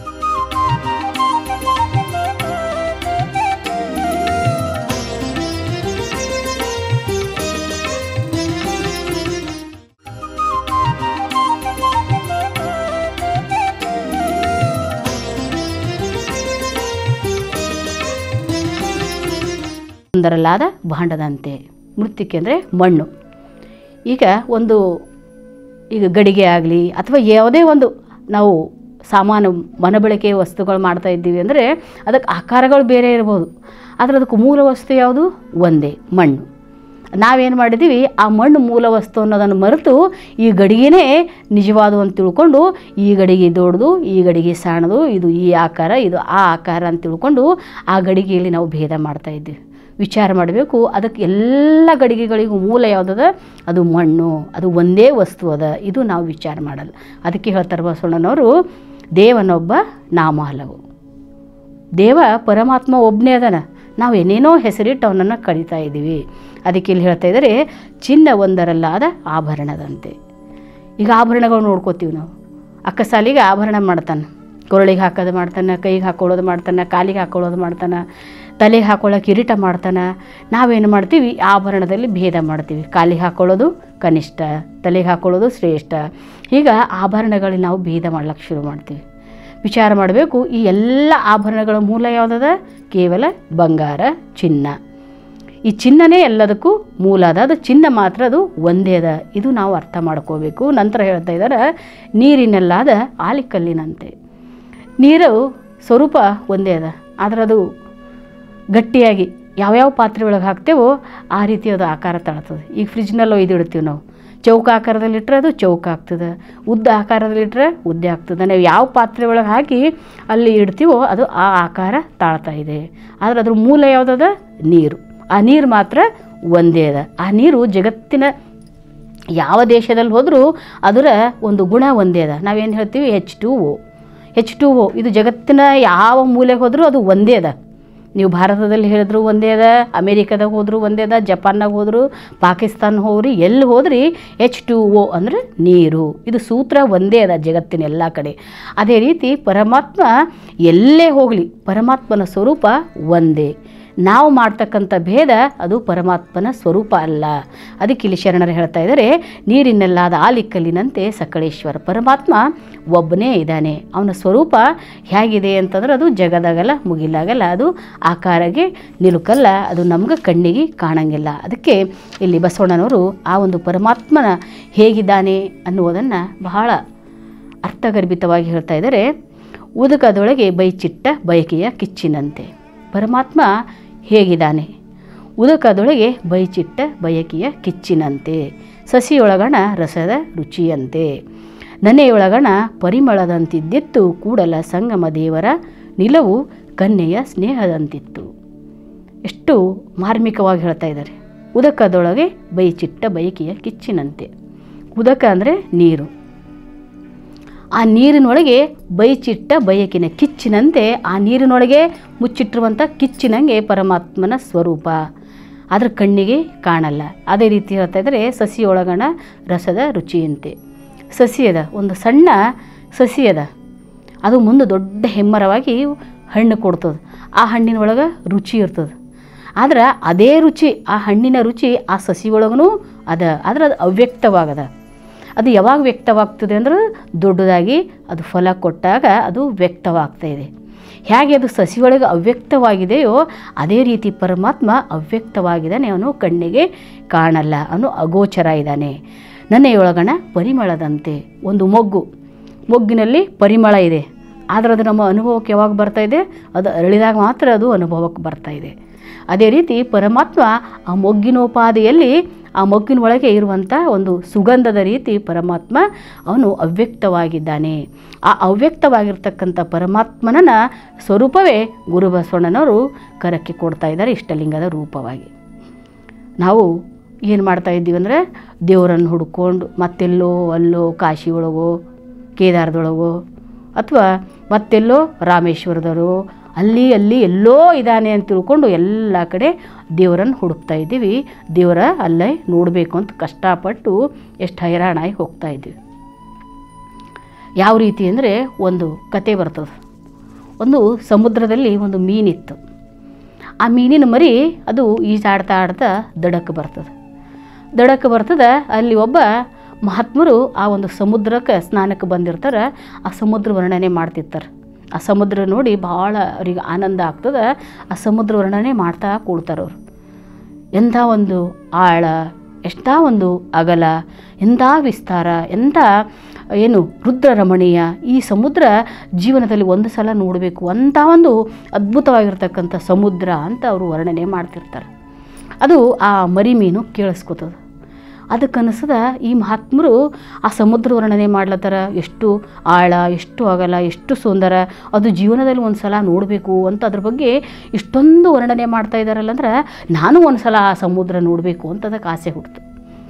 A: ಒಂದರಲ್ಲಾದ ಭಾಂಡದಂತೆ ಮೃತ್ತಿಕೆ ಅಂದರೆ ಮಣ್ಣು ಈಗ ಒಂದು ಈಗ ಗಡಿಗೆ ಆಗಲಿ ಅಥವಾ ಯಾವುದೇ ಒಂದು ನಾವು ಸಾಮಾನು ಮನಬಳಕೆ ವಸ್ತುಗಳು ಮಾಡ್ತಾ ಇದ್ದೀವಿ ಅಂದರೆ ಅದಕ್ಕೆ ಆಕಾರಗಳು ಬೇರೆ ಇರ್ಬೋದು ಆದರೆ ಅದಕ್ಕೆ ಮೂಲ ವಸ್ತು ಯಾವುದು ಒಂದೇ ಮಣ್ಣು ನಾವೇನು ಮಾಡಿದ್ದೀವಿ ಆ ಮಣ್ಣು ಮೂಲ ವಸ್ತು ಅನ್ನೋದನ್ನು ಮರೆತು ಈ ಗಡಿಗೆನೇ ನಿಜವಾದು ಅಂತ ತಿಳ್ಕೊಂಡು ಈ ಗಡಿಗೆ ದೊಡ್ಡದು ಈ ಗಡಿಗೆ ಸಣ್ಣದು ಇದು ಈ ಆಕಾರ ಇದು ಆ ಆಕಾರ ಅಂತ ತಿಳ್ಕೊಂಡು ಆ ಗಡಿಗೆಯಲ್ಲಿ ನಾವು ಭೇದ ಮಾಡ್ತಾ ಇದ್ದೀವಿ ವಿಚಾರ ಮಾಡಬೇಕು ಅದಕ್ಕೆ ಎಲ್ಲ ಗಡಿಗೆಗಳಿಗೂ ಮೂಲ ಯಾವುದದ ಅದು ಮಣ್ಣು ಅದು ಒಂದೇ ವಸ್ತು ಅದ ಇದು ನಾವು ವಿಚಾರ ಮಾಡಲ್ಲ ಅದಕ್ಕೆ ಹೇಳ್ತಾರೆ ಬಸವಣ್ಣನವರು ದೇವನೊಬ್ಬ ನಾಮ ಹಲವು ದೇವ ಪರಮಾತ್ಮ ಒಬ್ಬನೇ ಅದನ ನಾವು ಏನೇನೋ ಹೆಸರಿಟ್ಟು ಅವನನ್ನು ಕಡಿತಾ ಇದ್ದೀವಿ ಅದಕ್ಕೆ ಇಲ್ಲಿ ಹೇಳ್ತಾ ಇದ್ದಾರೆ ಚಿನ್ನ ಒಂದರಲ್ಲಾದ ಆಭರಣದಂತೆ ಈಗ ಆಭರಣಗಳು ನೋಡ್ಕೋತೀವಿ ನಾವು ಅಕ್ಕಸಾಲಿಗೆ ಆಭರಣ ಮಾಡ್ತಾನೆ ಕೊರಳಿಗೆ ಹಾಕೋದು ಮಾಡ್ತಾನೆ ಕೈಗೆ ಹಾಕೊಳ್ಳೋದು ಮಾಡ್ತಾನೆ ಕಾಲಿಗೆ ಹಾಕೊಳ್ಳೋದು ಮಾಡ್ತಾನೆ ತಲೆಗೆ ಹಾಕೊಳ್ಳೋ ಕಿರೀಟ ಮಾಡ್ತಾನೆ ನಾವೇನು ಮಾಡ್ತೀವಿ ಆಭರಣದಲ್ಲಿ ಭೇದ ಮಾಡ್ತೀವಿ ಕಾಲಿಗೆ ಹಾಕೊಳ್ಳೋದು ಕನಿಷ್ಠ ತಲೆಗೆ ಹಾಕೊಳ್ಳೋದು ಶ್ರೇಷ್ಠ ಈಗ ಆಭರಣಗಳಲ್ಲಿ ನಾವು ಭೇದ ಮಾಡ್ಲಿಕ್ಕೆ ಶುರು ಮಾಡ್ತೀವಿ ವಿಚಾರ ಮಾಡಬೇಕು ಈ ಎಲ್ಲ ಆಭರಣಗಳ ಮೂಲ ಯಾವುದದ ಕೇವಲ ಬಂಗಾರ ಚಿನ್ನ ಈ ಚಿನ್ನನೇ ಎಲ್ಲದಕ್ಕೂ ಮೂಲ ಅದ ಅದು ಚಿನ್ನ ಮಾತ್ರ ಅದು ಒಂದೇ ಅದ ಇದು ನಾವು ಅರ್ಥ ಮಾಡ್ಕೋಬೇಕು ನಂತರ ಹೇಳ್ತಾ ಇದ್ದಾರೆ ನೀರಿನೆಲ್ಲಾದ ಆಲಿಕಲ್ಲಿನಂತೆ ನೀರು ಸ್ವರೂಪ ಒಂದೇ ಅದ ಆದ್ರೆ ಅದು ಗಟ್ಟಿಯಾಗಿ ಯಾವ್ಯಾವ ಪಾತ್ರೆ ಒಳಗೆ ಹಾಕ್ತೇವೋ ಆ ರೀತಿ ಅದು ಆಕಾರ ತಾಳ್ತದೆ ಈಗ ಫ್ರಿಜ್ನಲ್ಲಿ ಒಯ್ದು ಇಡ್ತೀವಿ ನಾವು ಚೌಕ ಆಕಾರದಲ್ಲಿಟ್ಟರೆ ಅದು ಚೌಕ ಆಗ್ತದೆ ಉದ್ದ ಆಕಾರದಲ್ಲಿಟ್ಟರೆ ಉದ್ದ ಆಗ್ತದೆ ನಾವು ಯಾವ ಪಾತ್ರೆ ಒಳಗೆ ಹಾಕಿ ಅಲ್ಲಿ ಇಡ್ತೀವೋ ಅದು ಆ ಆಕಾರ ತಾಳ್ತಾ ಇದೆ ಆದರೆ ಅದ್ರ ಮೂಲ ಯಾವುದದ ನೀರು ಆ ನೀರು ಮಾತ್ರ ಒಂದೇ ಅದ ಆ ನೀರು ಜಗತ್ತಿನ ಯಾವ ದೇಶದಲ್ಲಿ ಹೋದರೂ ಅದರ ಒಂದು ಗುಣ ಒಂದೇ ಅದ ನಾವೇನು ಹೇಳ್ತೀವಿ ಹೆಚ್ ಟು ಓ ಹೆಚ್ ಟು ಓ ಇದು ಜಗತ್ತಿನ ಯಾವ ಮೂಲೆಗೆ ಹೋದರೂ ಅದು ಒಂದೇ ಅದ ನೀವು ಭಾರತದಲ್ಲಿ ಹೇಳಿದ್ರು ಒಂದೇ ಅದ ಅಮೇರಿಕಾದಾಗ ಹೋದ್ರು ಒಂದೇ ಅದ ಜಪಾನ್ನಾಗ ಹೋದ್ರು ಪಾಕಿಸ್ತಾನ ಹೋಗ್ರಿ ಎಲ್ಲಿ ಹೋದ್ರಿ ಎಚ್ ಟು ಓ ಅಂದರೆ ನೀರು ಇದು ಸೂತ್ರ ಒಂದೇ ಅದ ಜಗತ್ತಿನ ಎಲ್ಲ ಕಡೆ ಅದೇ ರೀತಿ ಪರಮಾತ್ಮ ಎಲ್ಲೇ ಹೋಗಲಿ ಪರಮಾತ್ಮನ ಸ್ವರೂಪ ಒಂದೇ ನಾವು ಮಾಡ್ತಕ್ಕಂಥ ಭೇದ ಅದು ಪರಮಾತ್ಮನ ಸ್ವರೂಪ ಅಲ್ಲ ಅದಕ್ಕೆ ಇಲ್ಲಿ ಶರಣರು ಹೇಳ್ತಾ ಇದ್ದಾರೆ ನೀರಿನೆಲ್ಲಾದ ಆಲಿಕಲ್ಲಿನಂತೆ ಸಕಳೇಶ್ವರ ಪರಮಾತ್ಮ ಒಬ್ಬನೇ ಇದ್ದಾನೆ ಅವನ ಸ್ವರೂಪ ಹೇಗಿದೆ ಅಂತಂದ್ರೆ ಅದು ಜಗದಾಗಲ್ಲ ಮುಗಿಲಾಗಲ್ಲ ಅದು ಆಕಾರಗೆ ನಿಲುಕಲ್ಲ ಅದು ನಮ್ಗೆ ಕಣ್ಣಿಗೆ ಕಾಣಂಗಿಲ್ಲ ಅದಕ್ಕೆ ಇಲ್ಲಿ ಬಸವಣ್ಣನವರು ಆ ಒಂದು ಪರಮಾತ್ಮನ ಹೇಗಿದ್ದಾನೆ ಅನ್ನುವುದನ್ನು ಬಹಳ ಅರ್ಥಗರ್ಭಿತವಾಗಿ ಹೇಳ್ತಾ ಇದ್ದಾರೆ ಉದಕದೊಳಗೆ ಬೈಚಿಟ್ಟ ಬಯಕೆಯ ಕಿಚ್ಚಿನಂತೆ ಪರಮಾತ್ಮ ಹೇಗಿದ್ದಾನೆ ಉದಕದೊಳಗೆ ಬೈಚಿಟ್ಟ ಬಯಕೆಯ ಕಿಚ್ಚಿನಂತೆ ಸಸಿಯೊಳಗಣ ರಸದ ರುಚಿಯಂತೆ ನನೆಯೊಳಗಣ ಪರಿಮಳದಂತಿದ್ದಿತ್ತು ಕೂಡಲ ಸಂಗಮ ದೇವರ ನಿಲವು ಕನ್ಯೆಯ ಸ್ನೇಹದಂತಿತ್ತು ಎಷ್ಟು ಮಾರ್ಮಿಕವಾಗಿ ಹೇಳ್ತಾ ಇದ್ದಾರೆ ಉದಕದೊಳಗೆ ಬೈಚಿಟ್ಟ ಬಯಕೆಯ ಕಿಚ್ಚಿನಂತೆ ಉದಕ ಅಂದರೆ ನೀರು ಆ ನೀರಿನೊಳಗೆ ಬೈಚಿಟ್ಟ ಬಯಕಿನ ಕಿಚ್ಚಿನಂತೆ ಆ ನೀರಿನೊಳಗೆ ಮುಚ್ಚಿಟ್ಟಿರುವಂಥ ಕಿಚ್ಚಿನಂಗೆ ಪರಮಾತ್ಮನ ಸ್ವರೂಪ ಅದ್ರ ಕಣ್ಣಿಗೆ ಕಾಣಲ್ಲ ಅದೇ ರೀತಿ ಹೇಳ್ತಾ ಇದ್ದಾರೆ ಸಸಿಯೊಳಗಣ ರಸದ ರುಚಿಯಂತೆ ಸಸಿ ಅದ ಒಂದು ಸಣ್ಣ ಸಸಿ ಅದ ಅದು ಮುಂದೆ ದೊಡ್ಡ ಹೆಮ್ಮರವಾಗಿ ಹಣ್ಣು ಕೊಡ್ತದೆ ಆ ಹಣ್ಣಿನೊಳಗೆ ರುಚಿ ಇರ್ತದೆ ಆದ್ರೆ ಅದೇ ರುಚಿ ಆ ಹಣ್ಣಿನ ರುಚಿ ಆ ಸಸಿ ಒಳಗೂ ಅದ ಆದ್ರೆ ಅದು ಅವ್ಯಕ್ತವಾಗದ ಅದು ಯಾವಾಗ ವ್ಯಕ್ತವಾಗ್ತದೆ ಅಂದ್ರೆ ದೊಡ್ಡದಾಗಿ ಅದು ಫಲ ಕೊಟ್ಟಾಗ ಅದು ವ್ಯಕ್ತವಾಗ್ತಾ ಇದೆ ಹೇಗೆ ಅದು ಸಸಿಯೊಳಗೆ ಅವ್ಯಕ್ತವಾಗಿದೆಯೋ ಅದೇ ರೀತಿ ಪರಮಾತ್ಮ ಅವ್ಯಕ್ತವಾಗಿದ್ದಾನೆ ಅವನು ಕಣ್ಣಿಗೆ ಕಾಣಲ್ಲ ಅವನು ಅಗೋಚರ ಇದ್ದಾನೆ ನನ್ನೆಯೊಳಗಣ ಪರಿಮಳದಂತೆ ಒಂದು ಮೊಗ್ಗು ಮೊಗ್ಗಿನಲ್ಲಿ ಪರಿಮಳ ಇದೆ ಆದರೆ ಅದು ನಮ್ಮ ಅನುಭವಕ್ಕೆ ಯಾವಾಗ ಬರ್ತಾ ಇದೆ ಅದು ಅರಳಿದಾಗ ಮಾತ್ರ ಅದು ಅನುಭವಕ್ಕೆ ಬರ್ತಾ ಇದೆ ಅದೇ ರೀತಿ ಪರಮಾತ್ಮ ಆ ಮೊಗ್ಗಿನೋಪಾದಿಯಲ್ಲಿ ಆ ಮೊಗ್ಗಿನ ಒಳಗೆ ಇರುವಂಥ ಒಂದು ಸುಗಂಧದ ರೀತಿ ಪರಮಾತ್ಮ ಅವನು ಅವ್ಯಕ್ತವಾಗಿದ್ದಾನೆ ಆ ಅವ್ಯಕ್ತವಾಗಿರ್ತಕ್ಕಂಥ ಪರಮಾತ್ಮನ ಸ್ವರೂಪವೇ ಗುರು ಬಸವಣ್ಣನವರು ಕರಕ್ಕೆ ಕೊಡ್ತಾ ಇದ್ದಾರೆ ಇಷ್ಟಲಿಂಗದ ರೂಪವಾಗಿ ನಾವು ಏನು ಮಾಡ್ತಾ ಇದ್ದೀವಿ ಅಂದರೆ ದೇವರನ್ನು ಹುಡ್ಕೊಂಡು ಮತ್ತೆಲ್ಲೋ ಅಲ್ಲೋ ಕಾಶಿ ಒಳಗೋ ಕೇದಾರದೊಳಗೋ ಅಥವಾ ಮತ್ತೆಲ್ಲೋ ರಾಮೇಶ್ವರದವರು ಅಲ್ಲಿ ಅಲ್ಲಿ ಎಲ್ಲೋ ಇದ್ದಾನೆ ಅಂತ ತಿಳ್ಕೊಂಡು ಎಲ್ಲ ಕಡೆ ದೇವರನ್ನು ಹುಡುಕ್ತಾ ಇದ್ದೀವಿ ದೇವರ ಅಲ್ಲೇ ನೋಡಬೇಕು ಅಂತ ಕಷ್ಟಪಟ್ಟು ಎಷ್ಟು ಹೈರಾಣಾಗಿ ಹೋಗ್ತಾ ಇದ್ದೀವಿ ಯಾವ ರೀತಿ ಅಂದರೆ ಒಂದು ಕತೆ ಬರ್ತದೆ ಒಂದು ಸಮುದ್ರದಲ್ಲಿ ಒಂದು ಮೀನಿತ್ತು ಆ ಮೀನಿನ ಮರಿ ಅದು ಈಜಾಡ್ತಾ ಆಡ್ತಾ ದಡಕ್ಕೆ ಬರ್ತದೆ ದಡಕ್ಕೆ ಬರ್ತದೆ ಅಲ್ಲಿ ಒಬ್ಬ ಮಹಾತ್ಮರು ಆ ಒಂದು ಸಮುದ್ರಕ್ಕೆ ಸ್ನಾನಕ್ಕೆ ಬಂದಿರ್ತಾರೆ ಆ ಸಮುದ್ರ ವರ್ಣನೆ ಮಾಡ್ತಿರ್ತಾರೆ ಆ ಸಮುದ್ರ ನೋಡಿ ಭಾಳ ಅವ್ರಿಗೆ ಆನಂದ ಆಗ್ತದೆ ಆ ಸಮುದ್ರ ವರ್ಣನೆ ಮಾಡ್ತಾ ಕೂಡ್ತಾರೆ ಅವರು ಎಂಥ ಒಂದು ಆಳ ಎಷ್ಟ ಒಂದು ಅಗಲ ಎಂಥ ವಿಸ್ತಾರ ಎಂಥ ಏನು ರುದ್ರ ರಮಣೀಯ ಈ ಸಮುದ್ರ ಜೀವನದಲ್ಲಿ ಒಂದು ಸಲ ನೋಡಬೇಕು ಅಂಥ ಒಂದು ಅದ್ಭುತವಾಗಿರ್ತಕ್ಕಂಥ ಸಮುದ್ರ ಅಂತ ಅವರು ವರ್ಣನೆ ಮಾಡ್ತಿರ್ತಾರೆ ಅದು ಆ ಮರಿ ಮೀನು ಕೇಳಿಸ್ಕೊತದ ಅದಕ್ಕನ್ನಿಸದ ಈ ಮಹಾತ್ಮರು ಆ ಸಮುದ್ರ ವರ್ಣನೆ ಮಾಡ್ಲತ್ತಾರ ಎಷ್ಟು ಆಳ ಎಷ್ಟು ಅಗಲ ಎಷ್ಟು ಸುಂದರ ಅದು ಜೀವನದಲ್ಲಿ ಒಂದು ಸಲ ನೋಡಬೇಕು ಅಂತ ಅದ್ರ ಬಗ್ಗೆ ಇಷ್ಟೊಂದು ವರ್ಣನೆ ಮಾಡ್ತಾ ಇದ್ದಾರಲ್ಲ ಅಂದ್ರೆ ನಾನು ಒಂದು ಸಲ ಆ ಸಮುದ್ರ ನೋಡಬೇಕು ಅಂತ ಅದಕ್ಕೆ ಆಸೆ ಹುಟ್ಟಿತು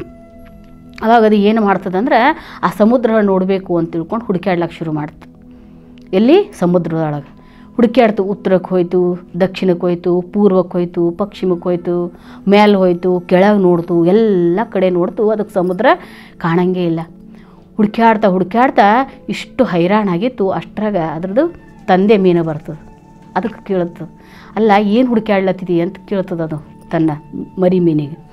A: ಅವಾಗ ಅದು ಏನು ಮಾಡ್ತದಂದ್ರೆ ಆ ಸಮುದ್ರ ನೋಡಬೇಕು ಅಂತ ತಿಳ್ಕೊಂಡು ಹುಡುಕ್ಯಾಡ್ಲಿಕ್ಕೆ ಶುರು ಮಾಡ್ತು ಎಲ್ಲಿ ಸಮುದ್ರದೊಳಗೆ ಹುಡುಕ್ಯಾಡ್ತು ಉತ್ತರಕ್ಕೆ ಹೋಯ್ತು ದಕ್ಷಿಣಕ್ಕೆ ಹೋಯ್ತು ಪೂರ್ವಕ್ಕೆ ಹೋಯ್ತು ಪಶ್ಚಿಮಕ್ಕೆ ಹೋಯ್ತು ಮೇಲೆ ಹೋಯ್ತು ಕೆಳಗೆ ನೋಡ್ತು ಎಲ್ಲ ಕಡೆ ನೋಡ್ತು ಅದಕ್ಕೆ ಸಮುದ್ರ ಕಾಣಂಗೇ ಇಲ್ಲ ಹುಡುಕ್ಯಾಡ್ತಾ ಹುಡುಕ್ಯಾಡ್ತಾ ಇಷ್ಟು ಹೈರಾಣಾಗಿತ್ತು ಅಷ್ಟ್ರಾಗ ಅದ್ರದ್ದು ತಂದೆ ಮೀನು ಬರ್ತದೆ ಅದಕ್ಕೆ ಕೇಳುತ್ತೆ ಅಲ್ಲ ಏನು ಹುಡುಕ್ಯಾಡ್ಲತ್ತಿದಿ ಅಂತ ಕೇಳ್ತದೆ ಅದು ತನ್ನ ಮರಿ ಮೀನಿಗೆ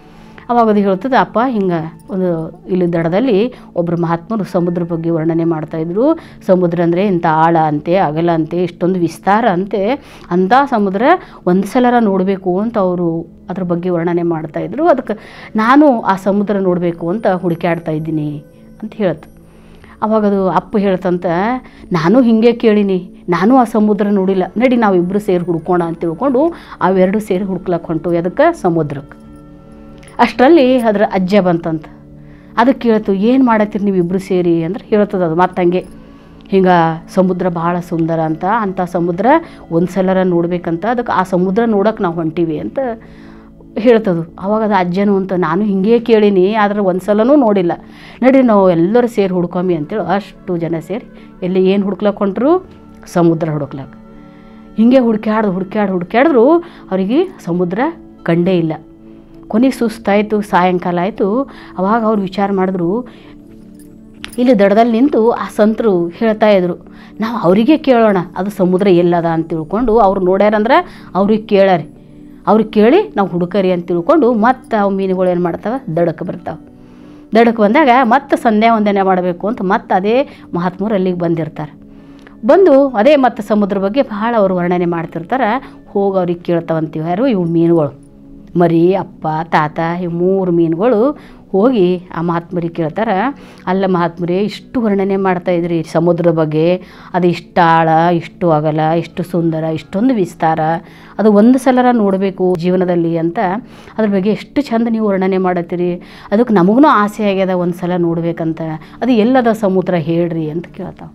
A: ಅವಾಗ ಅದು ಹೇಳ್ತದೆ ಅಪ್ಪ ಹಿಂಗೆ ಒಂದು ಇಲ್ಲಿ ದಡದಲ್ಲಿ ಒಬ್ಬರು ಮಹಾತ್ಮರು ಸಮುದ್ರ ಬಗ್ಗೆ ವರ್ಣನೆ ಮಾಡ್ತಾಯಿದ್ರು ಸಮುದ್ರ ಅಂದರೆ ಇಂಥ ಆಳ ಅಂತೆ ಅಗಲ ಅಂತೆ ಇಷ್ಟೊಂದು ವಿಸ್ತಾರ ಅಂತೆ ಅಂಥ ಸಮುದ್ರ ಒಂದು ಸಲರ ನೋಡಬೇಕು ಅಂತ ಅವರು ಅದ್ರ ಬಗ್ಗೆ ವರ್ಣನೆ ಮಾಡ್ತಾಯಿದ್ರು ಅದಕ್ಕೆ ನಾನು ಆ ಸಮುದ್ರ ನೋಡಬೇಕು ಅಂತ ಹುಡುಕ್ಯಾಡ್ತಾ ಇದ್ದೀನಿ ಅಂತ ಹೇಳ್ತು ಅವಾಗ ಅದು ಅಪ್ಪ ಹೇಳ್ತಂತ ನಾನು ಹಿಂಗೆ ಕೇಳೀನಿ ನಾನು ಆ ಸಮುದ್ರ ನೋಡಿಲ್ಲ ನಡಿ ನಾವಿಬ್ಬರು ಸೇರಿ ಹುಡ್ಕೋಣ ಅಂತ ತಿಳ್ಕೊಂಡು ಅವೆರಡು ಸೇರಿ ಹುಡ್ಕ್ಲಕ್ಕೆ ಹೊಂಟು ಅದಕ್ಕೆ ಸಮುದ್ರಕ್ಕೆ ಅಷ್ಟರಲ್ಲಿ ಅದರ ಅಜ್ಜ ಬಂತಂತ ಅದಕ್ಕೆ ಕೇಳ್ತು ಏನು ಮಾಡತ್ತೀರಿ ನೀವಿಬ್ಬರು ಸೇರಿ ಅಂದ್ರೆ ಹೇಳ್ತದೆ ಅದು ಮತ್ತೆ ಹಂಗೆ ಹಿಂಗೆ ಸಮುದ್ರ ಭಾಳ ಸುಂದರ ಅಂತ ಅಂಥ ಸಮುದ್ರ ಒಂದು ಸಲರ ನೋಡ್ಬೇಕಂತ ಅದಕ್ಕೆ ಆ ಸಮುದ್ರ ನೋಡೋಕೆ ನಾವು ಹೊಂಟೀವಿ ಅಂತ ಹೇಳ್ತದು ಅವಾಗ ಅದು ಅಜ್ಜನು ಅಂತ ನಾನು ಹಿಂಗೆ ಕೇಳೀನಿ ಆದ್ರೆ ಒಂದು ಸಲನೂ ನೋಡಿಲ್ಲ ನಡಿ ನಾವು ಎಲ್ಲರೂ ಸೇರಿ ಹುಡ್ಕೊಂಬಿ ಅಂತೇಳಿ ಅಷ್ಟು ಜನ ಸೇರಿ ಎಲ್ಲಿ ಏನು ಹುಡ್ಕ್ಲಕ್ಕೆ ಹೊಂಟ್ರು ಸಮುದ್ರ ಹುಡುಕ್ಲಕ್ಕೆ ಹಿಂಗೆ ಹುಡ್ಕ್ಯಾಡ್ದು ಹುಡ್ಕ್ಯಾಡ್ ಹುಡ್ಕ್ಯಾಡಿದ್ರು ಅವರಿಗೆ ಸಮುದ್ರ ಕಂಡೇ ಇಲ್ಲ ಕೊನೆಗೆ ಸುಸ್ತಾಯಿತು ಸಾಯಂಕಾಲ ಆಯಿತು ಅವಾಗ ಅವ್ರು ವಿಚಾರ ಮಾಡಿದ್ರು ಇಲ್ಲಿ ದಡದಲ್ಲಿ ನಿಂತು ಆ ಸಂತರು ಹೇಳ್ತಾ ಇದ್ರು ನಾವು ಅವರಿಗೆ ಕೇಳೋಣ ಅದು ಸಮುದ್ರ ಎಲ್ಲದ ಅಂತ ತಿಳ್ಕೊಂಡು ಅವ್ರು ನೋಡ್ಯಾರಂದ್ರೆ ಅವ್ರಿಗೆ ಕೇಳಾರಿ ಅವ್ರಿಗೆ ಕೇಳಿ ನಾವು ಹುಡುಕರಿ ಅಂತ ತಿಳ್ಕೊಂಡು ಮತ್ತೆ ಅವು ಮೀನುಗಳು ಏನು ಮಾಡ್ತಾವೆ ದಡಕ್ಕೆ ಬರ್ತಾವೆ ದಡಕ್ಕೆ ಬಂದಾಗ ಮತ್ತೆ ಸಂಧ್ಯಾ ವಂದನೆ ಮಾಡಬೇಕು ಅಂತ ಮತ್ತೆ ಅದೇ ಮಹಾತ್ಮರು ಅಲ್ಲಿಗೆ ಬಂದಿರ್ತಾರೆ ಬಂದು ಅದೇ ಮತ್ತೆ ಸಮುದ್ರ ಬಗ್ಗೆ ಭಾಳ ಅವರು ವರ್ಣನೆ ಮಾಡ್ತಿರ್ತಾರೆ ಹೋಗಿ ಅವ್ರಿಗೆ ಕೇಳ್ತಾವಂತೀವಿ ಯಾರು ಇವು ಮೀನುಗಳು ಮರಿ ಅಪ್ಪ ತಾತ ಇವು ಮೂರು ಮೀನುಗಳು ಹೋಗಿ ಆ ಮಹಾತ್ಮರಿಗೆ ಕೇಳ್ತಾರೆ ಅಲ್ಲ ಮಹಾತ್ಮರೇ ಇಷ್ಟು ವರ್ಣನೆ ಮಾಡ್ತಾ ಇದ್ರಿ ಸಮುದ್ರದ ಬಗ್ಗೆ ಅದು ಇಷ್ಟು ಆಳ ಇಷ್ಟು ಅಗಲ ಇಷ್ಟು ಸುಂದರ ಇಷ್ಟೊಂದು ವಿಸ್ತಾರ ಅದು ಒಂದು ಸಲರ ನೋಡಬೇಕು ಜೀವನದಲ್ಲಿ ಅಂತ ಅದ್ರ ಬಗ್ಗೆ ಎಷ್ಟು ಚಂದ ನೀವು ವರ್ಣನೆ ಮಾಡತ್ತೀರಿ ಅದಕ್ಕೆ ನಮಗೂ ಆಸೆ ಆಗ್ಯದ ಒಂದು ಸಲ ನೋಡ್ಬೇಕಂತ ಅದು ಎಲ್ಲದ ಸಮುದ್ರ ಹೇಳ್ರಿ ಅಂತ ಕೇಳ್ತಾವೆ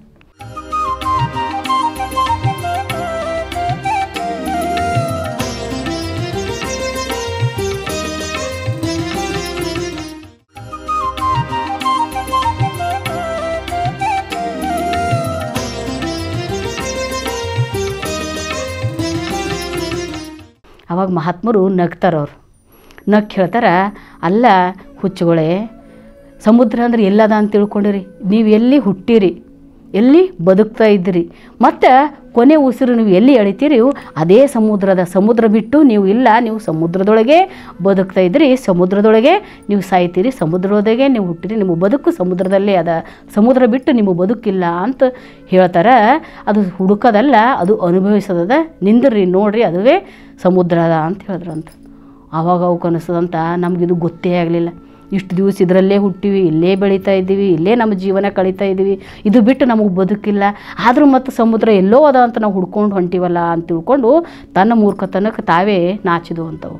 A: ಅವಾಗ ಮಹಾತ್ಮರು ನಗ್ತಾರವ್ರು ನಗ್ ಹೇಳ್ತಾರ ಅಲ್ಲ ಹುಚ್ಚುಗಳೇ ಸಮುದ್ರ ಅಂದ್ರೆ ಎಲ್ಲದ ಅಂತ ತಿಳ್ಕೊಂಡಿರಿ ನೀವು ಎಲ್ಲಿ ಹುಟ್ಟಿರಿ ಎಲ್ಲಿ ಬದುಕ್ತಾ ಇದ್ದೀರಿ ಮತ್ತು ಕೊನೆ ಉಸಿರು ನೀವು ಎಲ್ಲಿ ಎಳಿತೀರಿ ಅದೇ ಸಮುದ್ರದ ಸಮುದ್ರ ಬಿಟ್ಟು ನೀವು ಇಲ್ಲ ನೀವು ಸಮುದ್ರದೊಳಗೆ ಬದುಕ್ತಾ ಇದ್ದೀರಿ ಸಮುದ್ರದೊಳಗೆ ನೀವು ಸಾಯ್ತೀರಿ ಸಮುದ್ರದೊಳಗೆ ನೀವು ಹುಟ್ಟಿರಿ ನಿಮ್ಮ ಬದುಕು ಸಮುದ್ರದಲ್ಲೇ ಅದ ಸಮುದ್ರ ಬಿಟ್ಟು ನಿಮ್ಮ ಬದುಕಿಲ್ಲ ಅಂತ ಹೇಳ್ತಾರೆ ಅದು ಹುಡುಕೋದಲ್ಲ ಅದು ಅನುಭವಿಸೋದದ ನಿಂದ್ರಿ ನೋಡ್ರಿ ಅದುವೇ ಸಮುದ್ರ ಅದ ಅಂತ ಹೇಳಿದ್ರಂತ ಆವಾಗ ಅವಕ್ಕೆ ಅನಿಸ್ತದಂತ ನಮಗಿದು ಗೊತ್ತೇ ಆಗಲಿಲ್ಲ ಇಷ್ಟು ದಿವಸ ಇದರಲ್ಲೇ ಹುಟ್ಟಿವಿ ಇಲ್ಲೇ ಬೆಳೀತಾ ಇದ್ದೀವಿ ಇಲ್ಲೇ ನಮ್ಮ ಜೀವನ ಕಳೀತಾ ಇದ್ದೀವಿ ಇದು ಬಿಟ್ಟು ನಮಗೆ ಬದುಕಿಲ್ಲ ಆದರೂ ಮತ್ತು ಸಮುದ್ರ ಎಲ್ಲೋ ಅದ ಅಂತ ನಾವು ಹುಡ್ಕೊಂಡು ಹೊಂಟಿವಲ್ಲ ಅಂತ ತಿಳ್ಕೊಂಡು ತನ್ನ ಮೂರ್ಖತನಕ್ಕೆ ತಾವೇ ನಾಚಿದು ಅಂತವು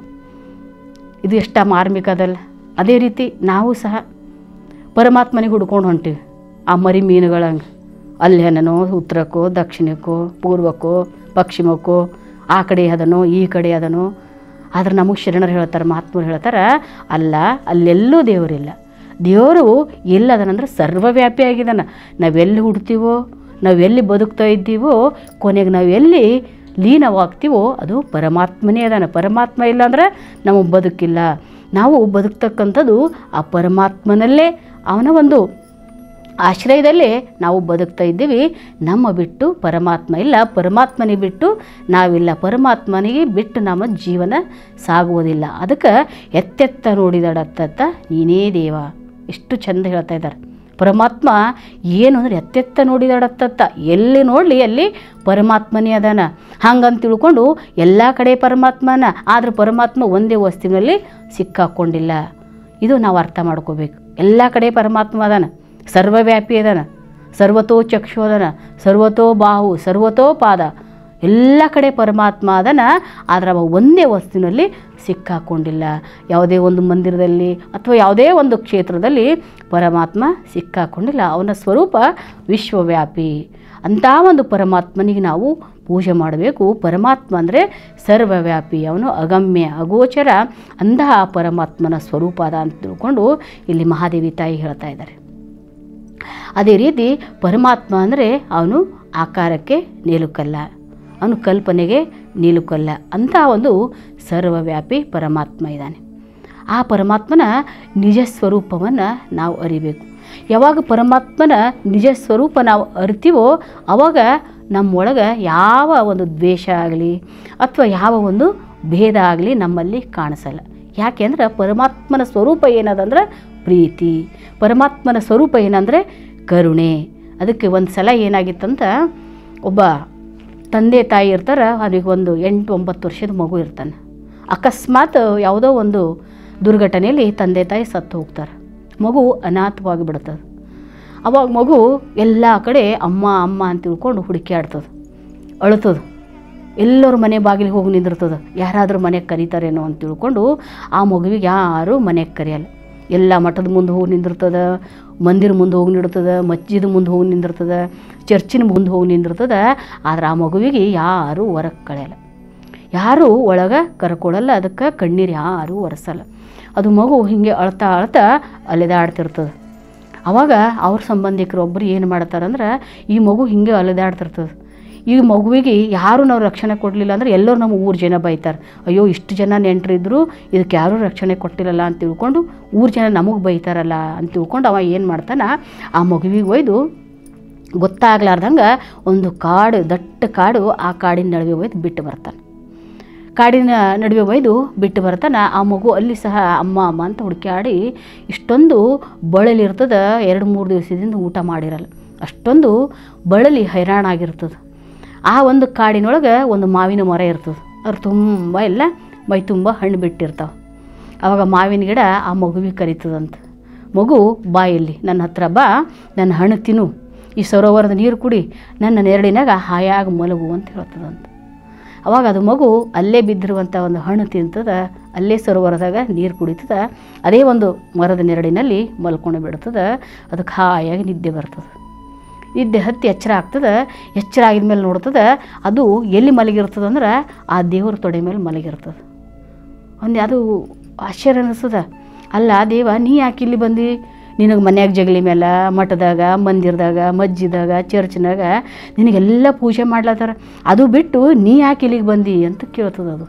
A: ಇದು ಎಷ್ಟ ಮಾರ್ಮಿಕ ಅದಲ್ಲ ಅದೇ ರೀತಿ ನಾವು ಸಹ ಪರಮಾತ್ಮನಿಗೆ ಹುಡ್ಕೊಂಡು ಹೊಂಟಿವಿ ಆ ಮರಿ ಮೀನುಗಳಂಗೆ ಅಲ್ಲೇನೋ ಉತ್ತರಕ್ಕೋ ದಕ್ಷಿಣಕ್ಕೋ ಪೂರ್ವಕ್ಕೋ ಪಶ್ಚಿಮಕ್ಕೋ ಆ ಕಡೆ ಅದನೋ ಈ ಕಡೆ ಅದನೋ ಆದ್ರೆ ನಮಗೆ ಶರಣರು ಹೇಳ್ತಾರೆ ಮಹಾತ್ಮರು ಹೇಳ್ತಾರೆ ಅಲ್ಲ ಅಲ್ಲೆಲ್ಲೂ ದೇವರಿಲ್ಲ ದೇವರು ಎಲ್ಲದನಂದ್ರೆ ಸರ್ವವ್ಯಾಪಿ ಆಗಿದ್ದಾನ ನಾವೆಲ್ಲಿ ಹುಡ್ತೀವೋ ನಾವೆಲ್ಲಿ ಬದುಕ್ತಾ ಇದ್ದೀವೋ ಕೊನೆಗೆ ನಾವೆಲ್ಲಿ ಲೀನವಾಗ್ತೀವೋ ಅದು ಪರಮಾತ್ಮನೇ ಅದಾನ ಪರಮಾತ್ಮ ಇಲ್ಲ ಅಂದ್ರೆ ನಮಗೆ ಬದುಕಿಲ್ಲ ನಾವು ಬದುಕ್ತಕ್ಕಂಥದ್ದು ಆ ಪರಮಾತ್ಮನಲ್ಲೇ ಅವನ ಒಂದು ಆಶ್ರಯದಲ್ಲೇ ನಾವು ಬದುಕ್ತಾ ಇದ್ದೀವಿ ನಮ್ಮ ಬಿಟ್ಟು ಪರಮಾತ್ಮ ಇಲ್ಲ ಪರಮಾತ್ಮನಿಗೆ ಬಿಟ್ಟು ನಾವಿಲ್ಲ ಪರಮಾತ್ಮನಿಗೆ ಬಿಟ್ಟು ನಮ್ಮ ಜೀವನ ಸಾಗುವುದಿಲ್ಲ ಅದಕ್ಕೆ ಎತ್ತೆತ್ತ ನೋಡಿದಡತ್ತ ನೀನೇ ದೇವ ಎಷ್ಟು ಚಂದ ಹೇಳ್ತಾ ಇದ್ದಾರೆ ಪರಮಾತ್ಮ ಏನು ಅಂದರೆ ಎತ್ತೆತ್ತ ನೋಡಿದಡತ್ತ ಎಲ್ಲಿ ನೋಡಲಿ ಅಲ್ಲಿ ಪರಮಾತ್ಮನೇ ಅದಾನ ಹಂಗಂತ ತಿಳ್ಕೊಂಡು ಎಲ್ಲ ಕಡೆ ಪರಮಾತ್ಮನ ಆದ್ರೆ ಪರಮಾತ್ಮ ಒಂದೇ ವಸ್ತುವಿನಲ್ಲಿ ಸಿಕ್ಕಾಕ್ಕೊಂಡಿಲ್ಲ ಇದು ನಾವು ಅರ್ಥ ಮಾಡ್ಕೋಬೇಕು ಎಲ್ಲ ಕಡೆ ಪರಮಾತ್ಮ ಅದಾನ ಸರ್ವವ್ಯಾಪಿ ಅದಾನ ಸರ್ವತೋ ಚಕ್ಷು ಅದಾನ ಸರ್ವತೋ ಬಾಹು ಸರ್ವತೋ ಪಾದ ಎಲ್ಲ ಕಡೆ ಪರಮಾತ್ಮ ಅದನ ಆದ್ರೆ ಅವ ಒಂದೇ ವಸ್ತುವಿನಲ್ಲಿ ಸಿಕ್ಕಾಕೊಂಡಿಲ್ಲ ಯಾವುದೇ ಒಂದು ಮಂದಿರದಲ್ಲಿ ಅಥವಾ ಯಾವುದೇ ಒಂದು ಕ್ಷೇತ್ರದಲ್ಲಿ ಪರಮಾತ್ಮ ಸಿಕ್ಕಾಕೊಂಡಿಲ್ಲ ಅವನ ಸ್ವರೂಪ ವಿಶ್ವವ್ಯಾಪಿ ಅಂಥ ಒಂದು ಪರಮಾತ್ಮನಿಗೆ ನಾವು ಪೂಜೆ ಮಾಡಬೇಕು ಪರಮಾತ್ಮ ಅಂದರೆ ಸರ್ವವ್ಯಾಪಿ ಅವನು ಅಗಮ್ಯ ಅಗೋಚರ ಅಂತಹ ಪರಮಾತ್ಮನ ಸ್ವರೂಪ ಅದ ಅಂತ ತಿಳ್ಕೊಂಡು ಇಲ್ಲಿ ಮಹಾದೇವಿ ತಾಯಿ ಹೇಳ್ತಾ ಇದ್ದಾರೆ ಅದೇ ರೀತಿ ಪರಮಾತ್ಮ ಅಂದರೆ ಅವನು ಆಕಾರಕ್ಕೆ ನಿಲುಕಲ್ಲ ಅವನು ಕಲ್ಪನೆಗೆ ನಿಲುಕಲ್ಲ ಅಂತ ಒಂದು ಸರ್ವವ್ಯಾಪಿ ಪರಮಾತ್ಮ ಇದ್ದಾನೆ ಆ ಪರಮಾತ್ಮನ ನಿಜ ಸ್ವರೂಪವನ್ನು ನಾವು ಅರಿಬೇಕು ಯಾವಾಗ ಪರಮಾತ್ಮನ ನಿಜ ಸ್ವರೂಪ ನಾವು ಅರಿತೀವೋ ಆವಾಗ ನಮ್ಮೊಳಗೆ ಯಾವ ಒಂದು ದ್ವೇಷ ಆಗಲಿ ಅಥವಾ ಯಾವ ಒಂದು ಭೇದ ಆಗಲಿ ನಮ್ಮಲ್ಲಿ ಕಾಣಿಸಲ್ಲ ಯಾಕೆಂದ್ರೆ ಪರಮಾತ್ಮನ ಸ್ವರೂಪ ಏನದಂದ್ರೆ ಪ್ರೀತಿ ಪರಮಾತ್ಮನ ಸ್ವರೂಪ ಏನಂದರೆ ಕರುಣೆ ಅದಕ್ಕೆ ಒಂದು ಸಲ ಏನಾಗಿತ್ತಂತ ಒಬ್ಬ ತಂದೆ ತಾಯಿ ಇರ್ತಾರೆ ಅವ್ರಿಗೆ ಒಂದು ಎಂಟು ಒಂಬತ್ತು ವರ್ಷದ ಮಗು ಇರ್ತಾನೆ ಅಕಸ್ಮಾತ್ ಯಾವುದೋ ಒಂದು ದುರ್ಘಟನೆಯಲ್ಲಿ ತಂದೆ ತಾಯಿ ಸತ್ತು ಹೋಗ್ತಾರೆ ಮಗು ಅನಾಥವಾಗಿ ಬಿಡ್ತದೆ ಅವಾಗ ಮಗು ಎಲ್ಲ ಕಡೆ ಅಮ್ಮ ಅಮ್ಮ ಅಂತ ತಿಳ್ಕೊಂಡು ಹುಡುಕ್ಯಾಡ್ತದೆ ಅಳ್ತದೆ ಎಲ್ಲರ ಮನೆ ಬಾಗಿಲಿಗೆ ಹೋಗಿ ನಿಂದಿರ್ತದೆ ಯಾರಾದರೂ ಮನೆಗೆ ಕರೀತಾರೇನೋ ಅಂತ ತಿಳ್ಕೊಂಡು ಆ ಮಗುವಿಗೆ ಯಾರೂ ಮನೆಗೆ ಕರೆಯಲ್ಲ ಎಲ್ಲ ಮಠದ ಮುಂದೆ ಹೋಗಿ ನಿಂದಿರ್ತದೆ ಮಂದಿರ ಮುಂದೆ ಹೋಗಿ ನಿಡ್ತದೆ ಮಸ್ಜಿದ್ ಮುಂದೆ ಹೋಗಿ ನಿಂದಿರ್ತದೆ ಚರ್ಚಿನ ಮುಂದೆ ಹೋಗಿ ನಿಂದಿರ್ತದೆ ಆದ್ರೆ ಆ ಮಗುವಿಗೆ ಯಾರೂ ಹೊರಗೆ ಕಳೆಯಲ್ಲ ಯಾರೂ ಒಳಗೆ ಕರ್ಕೊಳಲ್ಲ ಅದಕ್ಕೆ ಕಣ್ಣೀರು ಯಾರೂ ಒರೆಸಲ್ಲ ಅದು ಮಗು ಹೀಗೆ ಅಳ್ತಾ ಅಳ್ತಾ ಅಲೆದಾಡ್ತಿರ್ತದೆ ಅವಾಗ ಅವ್ರ ಸಂಬಂಧಿಕರು ಒಬ್ಬರು ಏನು ಮಾಡ್ತಾರಂದ್ರೆ ಈ ಮಗು ಹಿಂಗೆ ಅಲೆದಾಡ್ತಿರ್ತದೆ ಈ ಮಗುವಿಗೆ ಯಾರೂ ನಾವು ರಕ್ಷಣೆ ಕೊಡಲಿಲ್ಲ ಅಂದ್ರೆ ಎಲ್ಲರೂ ನಮ್ಮ ಊರು ಜನ ಬೈತಾರೆ ಅಯ್ಯೋ ಇಷ್ಟು ಜನ ನೆಂಟರಿದ್ರು ಇದಕ್ಕೆ ಯಾರೂ ರಕ್ಷಣೆ ಕೊಟ್ಟಿರಲ್ಲ ಅಂತ ತಿಳ್ಕೊಂಡು ಊರು ಜನ ನಮಗೆ ಬೈತಾರಲ್ಲ ಅಂತ ತಿಳ್ಕೊಂಡು ಅವ ಏನು ಮಾಡ್ತಾನೆ ಆ ಮಗುವಿಗೆ ಒಯ್ದು ಗೊತ್ತಾಗ್ಲಾರ್ದಂಗೆ ಒಂದು ಕಾಡು ದಟ್ಟ ಕಾಡು ಆ ಕಾಡಿನ ನಡುವೆ ಒಯ್ದು ಬಿಟ್ಟು ಬರ್ತಾನೆ ಕಾಡಿನ ನಡುವೆ ಒಯ್ದು ಬಿಟ್ಟು ಬರ್ತಾನೆ ಆ ಮಗು ಅಲ್ಲಿ ಸಹ ಅಮ್ಮ ಅಮ್ಮ ಅಂತ ಹುಡುಕ್ಯಾಡಿ ಇಷ್ಟೊಂದು ಬಳಲಿರ್ತದೆ ಎರಡು ಮೂರು ದಿವಸದಿಂದ ಊಟ ಮಾಡಿರಲ್ಲ ಅಷ್ಟೊಂದು ಬಳಲಿ ಹೈರಾಣಾಗಿರ್ತದೆ ಆ ಒಂದು ಕಾಡಿನೊಳಗೆ ಒಂದು ಮಾವಿನ ಮರ ಇರ್ತದೆ ಅದ್ರ ತುಂಬ ಎಲ್ಲ ಮೈ ತುಂಬ ಹಣ್ಣು ಬಿಟ್ಟಿರ್ತಾವೆ ಆವಾಗ ಮಾವಿನ ಗಿಡ ಆ ಮಗುವಿಗೆ ಕರಿತದಂತ ಮಗು ಬಾ ಇಲ್ಲಿ ನನ್ನ ಹತ್ರ ಬಾ ನನ್ನ ಹಣ್ಣು ತಿನ್ನು ಈ ಸರೋವರದ ನೀರು ಕುಡಿ ನನ್ನ ನೆರಳಿನಾಗ ಹಾಯಾಗಿ ಮಲಗು ಅಂತ ಹೇಳ್ತದಂತ ಅವಾಗ ಅದು ಮಗು ಅಲ್ಲೇ ಬಿದ್ದಿರುವಂಥ ಒಂದು ಹಣ್ಣು ತಿಂತದ ಅಲ್ಲೇ ಸರೋವರದಾಗ ನೀರು ಕುಡಿತದ ಅದೇ ಒಂದು ಮರದ ನೆರಳಿನಲ್ಲಿ ಮಲ್ಕೊಂಡು ಬಿಡ್ತದೆ ಅದಕ್ಕೆ ಹಾಯಾಗಿ ನಿದ್ದೆ ಬರ್ತದೆ ನಿದ್ದೆ ಹತ್ತಿ ಎಚ್ಚರ ಆಗ್ತದೆ ಎಚ್ಚರ ಆಗಿದ್ಮೇಲೆ ನೋಡ್ತದೆ ಅದು ಎಲ್ಲಿ ಮಲಗಿರ್ತದೆ ಅಂದ್ರೆ ಆ ದೇವ್ರ ತೊಡೆ ಮೇಲೆ ಮಲಗಿರ್ತದೆ ಒಂದು ಅದು ಆಶ್ಚರ್ಯ ಅನಿಸ್ತದ ಅಲ್ಲ ದೇವ ನೀ ಯಾಕೆ ಇಲ್ಲಿ ಬಂದು ನಿನಗೆ ಮನ್ಯಾಗ ಜಗಲಿ ಮೇಲೆ ಮಠದಾಗ ಮಂದಿರದಾಗ ಮಜ್ಜಿದಾಗ ಚರ್ಚ್ನಾಗ ನಿನಗೆಲ್ಲ ಪೂಜೆ ಮಾಡ್ಲತ್ತಾರ ಅದು ಬಿಟ್ಟು ನೀ ಯಾಕೆ ಇಲ್ಲಿಗೆ ಬಂದಿ ಅಂತ ಕೇಳ್ತದೆ ಅದು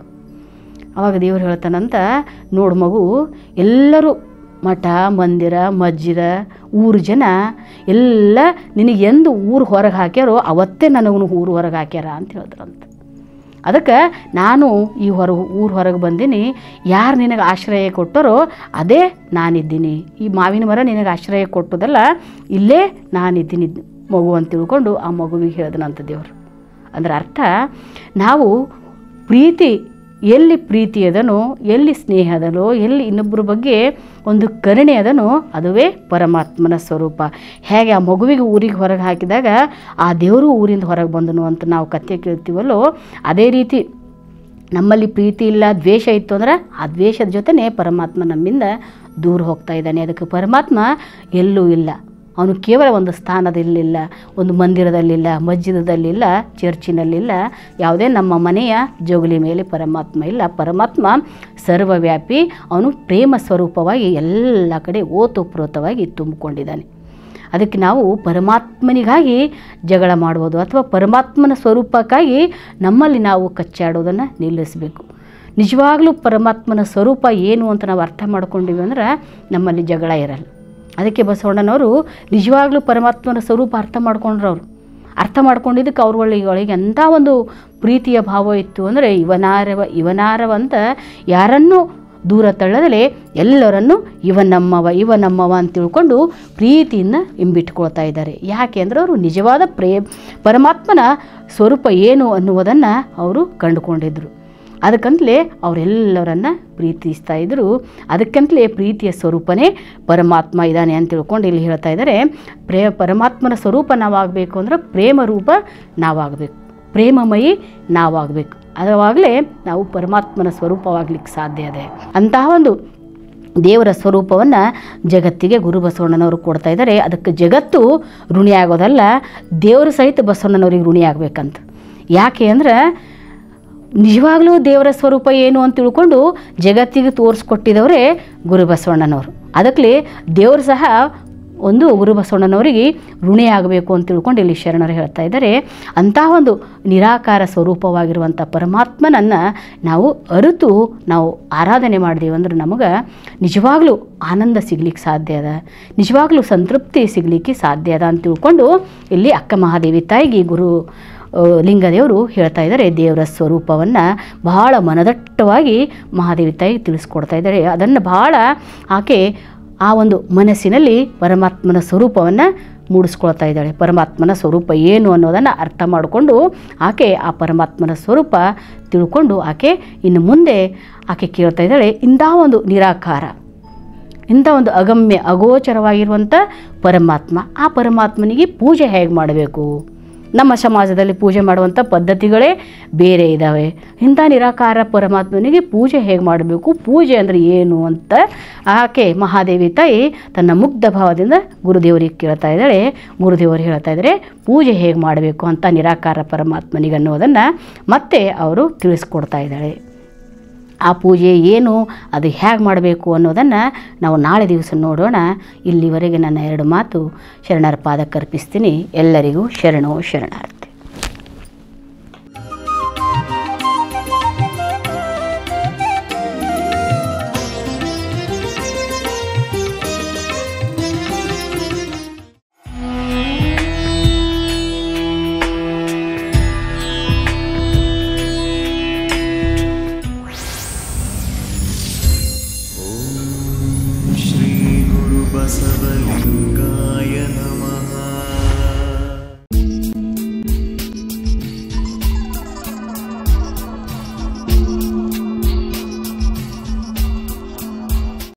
A: ಅವಾಗ ದೇವ್ರು ಹೇಳ್ತಾನಂತ ನೋಡು ಮಗು ಎಲ್ಲರೂ ಮಠ ಮಂದಿರ ಮಸ್ಜಿದ ಊರು ಜನ ಎಲ್ಲ ನಿನಗೆ ಎಂದು ಊರು ಹೊರಗೆ ಹಾಕ್ಯಾರೋ ಅವತ್ತೇ ನನಗೂ ಊರು ಹೊರಗೆ ಹಾಕ್ಯಾರ ಅಂತ ಹೇಳಿದ್ರಂತ ಅದಕ್ಕೆ ನಾನು ಈ ಹೊರ ಊರು ಹೊರಗೆ ಬಂದೀನಿ ಯಾರು ನಿನಗೆ ಆಶ್ರಯ ಕೊಟ್ಟರೋ ಅದೇ ನಾನಿದ್ದೀನಿ ಈ ಮಾವಿನ ಮರ ನಿನಗೆ ಆಶ್ರಯ ಕೊಟ್ಟದಲ್ಲ ಇಲ್ಲೇ ನಾನಿದ್ದೀನಿ ಮಗು ಅಂತ ತಿಳ್ಕೊಂಡು ಆ ಮಗುವಿಗೆ ಹೇಳಿದನಂತ ದೇವರು ಅಂದ್ರೆ ಅರ್ಥ ನಾವು ಪ್ರೀತಿ ಎಲ್ಲಿ ಪ್ರೀತಿ ಅದನೋ ಎಲ್ಲಿ ಸ್ನೇಹ ಅದನೋ ಎಲ್ಲಿ ಇನ್ನೊಬ್ಬರ ಬಗ್ಗೆ ಒಂದು ಕರುಣೆ ಅದನೋ ಅದುವೇ ಪರಮಾತ್ಮನ ಸ್ವರೂಪ ಹೇಗೆ ಆ ಮಗುವಿಗೆ ಊರಿಗೆ ಹೊರಗೆ ಹಾಕಿದಾಗ ಆ ದೇವರು ಊರಿಂದ ಹೊರಗೆ ಬಂದನು ಅಂತ ನಾವು ಕಥೆ ಕೇಳ್ತೀವಲ್ಲೋ ಅದೇ ರೀತಿ ನಮ್ಮಲ್ಲಿ ಪ್ರೀತಿ ಇಲ್ಲ ದ್ವೇಷ ಇತ್ತು ಅಂದ್ರೆ ಆ ದ್ವೇಷದ ಜೊತೆನೇ ಪರಮಾತ್ಮ ನಮ್ಮಿಂದ ದೂರ ಹೋಗ್ತಾ ಇದ್ದಾನೆ ಅದಕ್ಕೆ ಪರಮಾತ್ಮ ಎಲ್ಲೂ ಇಲ್ಲ ಅವನು ಕೇವಲ ಒಂದು ಸ್ಥಾನದಲ್ಲಿಲ್ಲ ಒಂದು ಮಂದಿರದಲ್ಲಿಲ್ಲ ಮಸ್ಜಿದದಲ್ಲಿಲ್ಲ ಚರ್ಚಿನಲ್ಲಿಲ್ಲ ಯಾವುದೇ ನಮ್ಮ ಮನೆಯ ಜೋಗುಲಿ ಮೇಲೆ ಪರಮಾತ್ಮ ಇಲ್ಲ ಪರಮಾತ್ಮ ಸರ್ವವ್ಯಾಪಿ ಅವನು ಪ್ರೇಮ ಸ್ವರೂಪವಾಗಿ ಎಲ್ಲ ಕಡೆ ಓತೋಪ್ರೋತವಾಗಿ ತುಂಬಿಕೊಂಡಿದ್ದಾನೆ ಅದಕ್ಕೆ ನಾವು ಪರಮಾತ್ಮನಿಗಾಗಿ ಜಗಳ ಮಾಡುವುದು ಅಥವಾ ಪರಮಾತ್ಮನ ಸ್ವರೂಪಕ್ಕಾಗಿ ನಮ್ಮಲ್ಲಿ ನಾವು ಕಚ್ಚಾಡೋದನ್ನು ನಿಲ್ಲಿಸಬೇಕು ನಿಜವಾಗ್ಲೂ ಪರಮಾತ್ಮನ ಸ್ವರೂಪ ಏನು ಅಂತ ನಾವು ಅರ್ಥ ಮಾಡ್ಕೊಂಡಿವಿ ಅಂದ್ರೆ ನಮ್ಮಲ್ಲಿ ಜಗಳ ಇರಲ್ಲ ಅದಕ್ಕೆ ಬಸವಣ್ಣನವರು ನಿಜವಾಗ್ಲೂ ಪರಮಾತ್ಮನ ಸ್ವರೂಪ ಅರ್ಥ ಮಾಡ್ಕೊಂಡ್ರು ಅವರು ಅರ್ಥ ಮಾಡ್ಕೊಂಡಿದ್ದಕ್ಕೆ ಅವ್ರಗಳಿಗೆ ಒಳಗೆ ಎಂಥ ಒಂದು ಪ್ರೀತಿಯ ಭಾವ ಇತ್ತು ಅಂದರೆ ಇವನಾರವ ಇವನಾರವ ಅಂತ ಯಾರನ್ನೂ ದೂರ ತಳ್ಳದಲೇ ಎಲ್ಲರನ್ನೂ ಇವ ನಮ್ಮವ ಇವ ನಮ್ಮವ ಅಂತ ತಿಳ್ಕೊಂಡು ಪ್ರೀತಿಯಿಂದ ಇಂಬಿಟ್ಕೊಳ್ತಾ ಇದ್ದಾರೆ ಯಾಕೆ ಅಂದರೆ ಅವರು ನಿಜವಾದ ಪ್ರೇ ಪರಮಾತ್ಮನ ಸ್ವರೂಪ ಏನು ಅನ್ನುವುದನ್ನು ಅವರು ಕಂಡುಕೊಂಡಿದ್ದರು ಅದಕ್ಕಂತಲೇ ಅವರೆಲ್ಲರನ್ನ ಪ್ರೀತಿಸ್ತಾ ಇದ್ದರು ಅದಕ್ಕಂತಲೇ ಪ್ರೀತಿಯ ಸ್ವರೂಪನೇ ಪರಮಾತ್ಮ ಇದ್ದಾನೆ ಅಂತ ತಿಳ್ಕೊಂಡು ಇಲ್ಲಿ ಹೇಳ್ತಾ ಇದ್ದಾರೆ ಪ್ರೇ ಪರಮಾತ್ಮನ ಸ್ವರೂಪ ನಾವಾಗಬೇಕು ಅಂದ್ರೆ ಪ್ರೇಮ ರೂಪ ನಾವಾಗಬೇಕು ಪ್ರೇಮಮಯಿ ನಾವಾಗಬೇಕು ಅದವಾಗಲೇ ನಾವು ಪರಮಾತ್ಮನ ಸ್ವರೂಪವಾಗ್ಲಿಕ್ಕೆ ಸಾಧ್ಯ ಇದೆ ಅಂತಹ ಒಂದು ದೇವರ ಸ್ವರೂಪವನ್ನು ಜಗತ್ತಿಗೆ ಗುರು ಬಸವಣ್ಣನವರು ಕೊಡ್ತಾ ಇದ್ದಾರೆ ಅದಕ್ಕೆ ಜಗತ್ತು ಋಣಿಯಾಗೋದಲ್ಲ ದೇವರು ಸಹಿತ ಬಸವಣ್ಣನವ್ರಿಗೆ ಋಣಿಯಾಗಬೇಕಂತ ಯಾಕೆ ಅಂದ್ರೆ ನಿಜವಾಗ್ಲೂ ದೇವರ ಸ್ವರೂಪ ಏನು ಅಂತ ತಿಳ್ಕೊಂಡು ಜಗತ್ತಿಗೆ ತೋರಿಸ್ಕೊಟ್ಟಿದವರೇ ಗುರು ಬಸವಣ್ಣನವರು ಅದಕ್ಕೆ ದೇವರು ಸಹ ಒಂದು ಗುರು ಬಸವಣ್ಣನವರಿಗೆ ಋಣಿ ಆಗಬೇಕು ಅಂತ ತಿಳ್ಕೊಂಡು ಇಲ್ಲಿ ಶರಣರು ಹೇಳ್ತಾ ಇದ್ದಾರೆ ಅಂತಹ ಒಂದು ನಿರಾಕಾರ ಸ್ವರೂಪವಾಗಿರುವಂಥ ಪರಮಾತ್ಮನನ್ನು ನಾವು ಅರಿತು ನಾವು ಆರಾಧನೆ ಮಾಡಿದೀವಿ ಅಂದ್ರೆ ನಮಗೆ ನಿಜವಾಗ್ಲೂ ಆನಂದ ಸಿಗ್ಲಿಕ್ಕೆ ಸಾಧ್ಯ ಅದ ನಿಜವಾಗ್ಲೂ ಸಂತೃಪ್ತಿ ಸಿಗಲಿಕ್ಕೆ ಸಾಧ್ಯ ಅದ ಅಂತ ತಿಳ್ಕೊಂಡು ಇಲ್ಲಿ ಅಕ್ಕ ಮಹಾದೇವಿ ತಾಯಿಗೆ ಗುರು ಆ, ಲಿಂಗದೇವರು ಹೇಳ್ತಾ ಇದ್ದಾರೆ ದೇವರ ಸ್ವರೂಪವನ್ನು ಬಹಳ ಮನದಟ್ಟವಾಗಿ ಮಹಾದೇವಿ ತಾಯಿ ತಿಳಿಸ್ಕೊಡ್ತಾ ಇದ್ದಾರೆ ಅದನ್ನು ಬಹಳ ಆಕೆ ಆ ಒಂದು ಮನಸ್ಸಿನಲ್ಲಿ ಪರಮಾತ್ಮನ ಸ್ವರೂಪವನ್ನು ಮೂಡಿಸ್ಕೊಳ್ತಾ ಇದ್ದಾಳೆ ಪರಮಾತ್ಮನ ಸ್ವರೂಪ ಏನು ಅನ್ನೋದನ್ನು ಅರ್ಥ ಮಾಡಿಕೊಂಡು ಆಕೆ ಆ ಪರಮಾತ್ಮನ ಸ್ವರೂಪ ತಿಳ್ಕೊಂಡು ಆಕೆ ಇನ್ನು ಮುಂದೆ ಆಕೆ ಕೇಳ್ತಾ ಇದ್ದಾಳೆ ಇಂಥ ಒಂದು ನಿರಾಕಾರ ಇಂಥ ಒಂದು ಅಗಮ್ಯ ಅಗೋಚರವಾಗಿರುವಂಥ ಪರಮಾತ್ಮ ಆ ಪರಮಾತ್ಮನಿಗೆ ಪೂಜೆ ಹೇಗೆ ಮಾಡಬೇಕು ನಮ್ಮ ಸಮಾಜದಲ್ಲಿ ಪೂಜೆ ಮಾಡುವಂಥ ಪದ್ಧತಿಗಳೇ ಬೇರೆ ಇದ್ದಾವೆ ಇಂಥ ನಿರಾಕಾರ ಪರಮಾತ್ಮನಿಗೆ ಪೂಜೆ ಹೇಗೆ ಮಾಡಬೇಕು ಪೂಜೆ ಅಂದರೆ ಏನು ಅಂತ ಆಕೆ ಮಹಾದೇವಿ ತಾಯಿ ತನ್ನ ಮುಗ್ಧ ಭಾವದಿಂದ ಗುರುದೇವರಿಗೆ ಕೇಳ್ತಾ ಇದ್ದಾಳೆ ಗುರುದೇವರು ಹೇಳ್ತಾ ಇದ್ದಾರೆ ಪೂಜೆ ಹೇಗೆ ಮಾಡಬೇಕು ಅಂತ ನಿರಾಕಾರ ಪರಮಾತ್ಮನಿಗೆ ಅನ್ನೋದನ್ನು ಮತ್ತೆ ಅವರು ತಿಳಿಸ್ಕೊಡ್ತಾ ಇದ್ದಾಳೆ ಆ ಪೂಜೆ ಏನು ಅದು ಹೇಗೆ ಮಾಡಬೇಕು ಅನ್ನೋದನ್ನು ನಾವು ನಾಳೆ ದಿವಸ ನೋಡೋಣ ಇಲ್ಲಿವರೆಗೆ ನನ್ನ ಎರಡು ಮಾತು ಶರಣರ ಪಾದಕ್ಕರ್ಪಿಸ್ತೀನಿ ಎಲ್ಲರಿಗೂ ಶರಣೋ ಶರಣಾರ್ಥಿ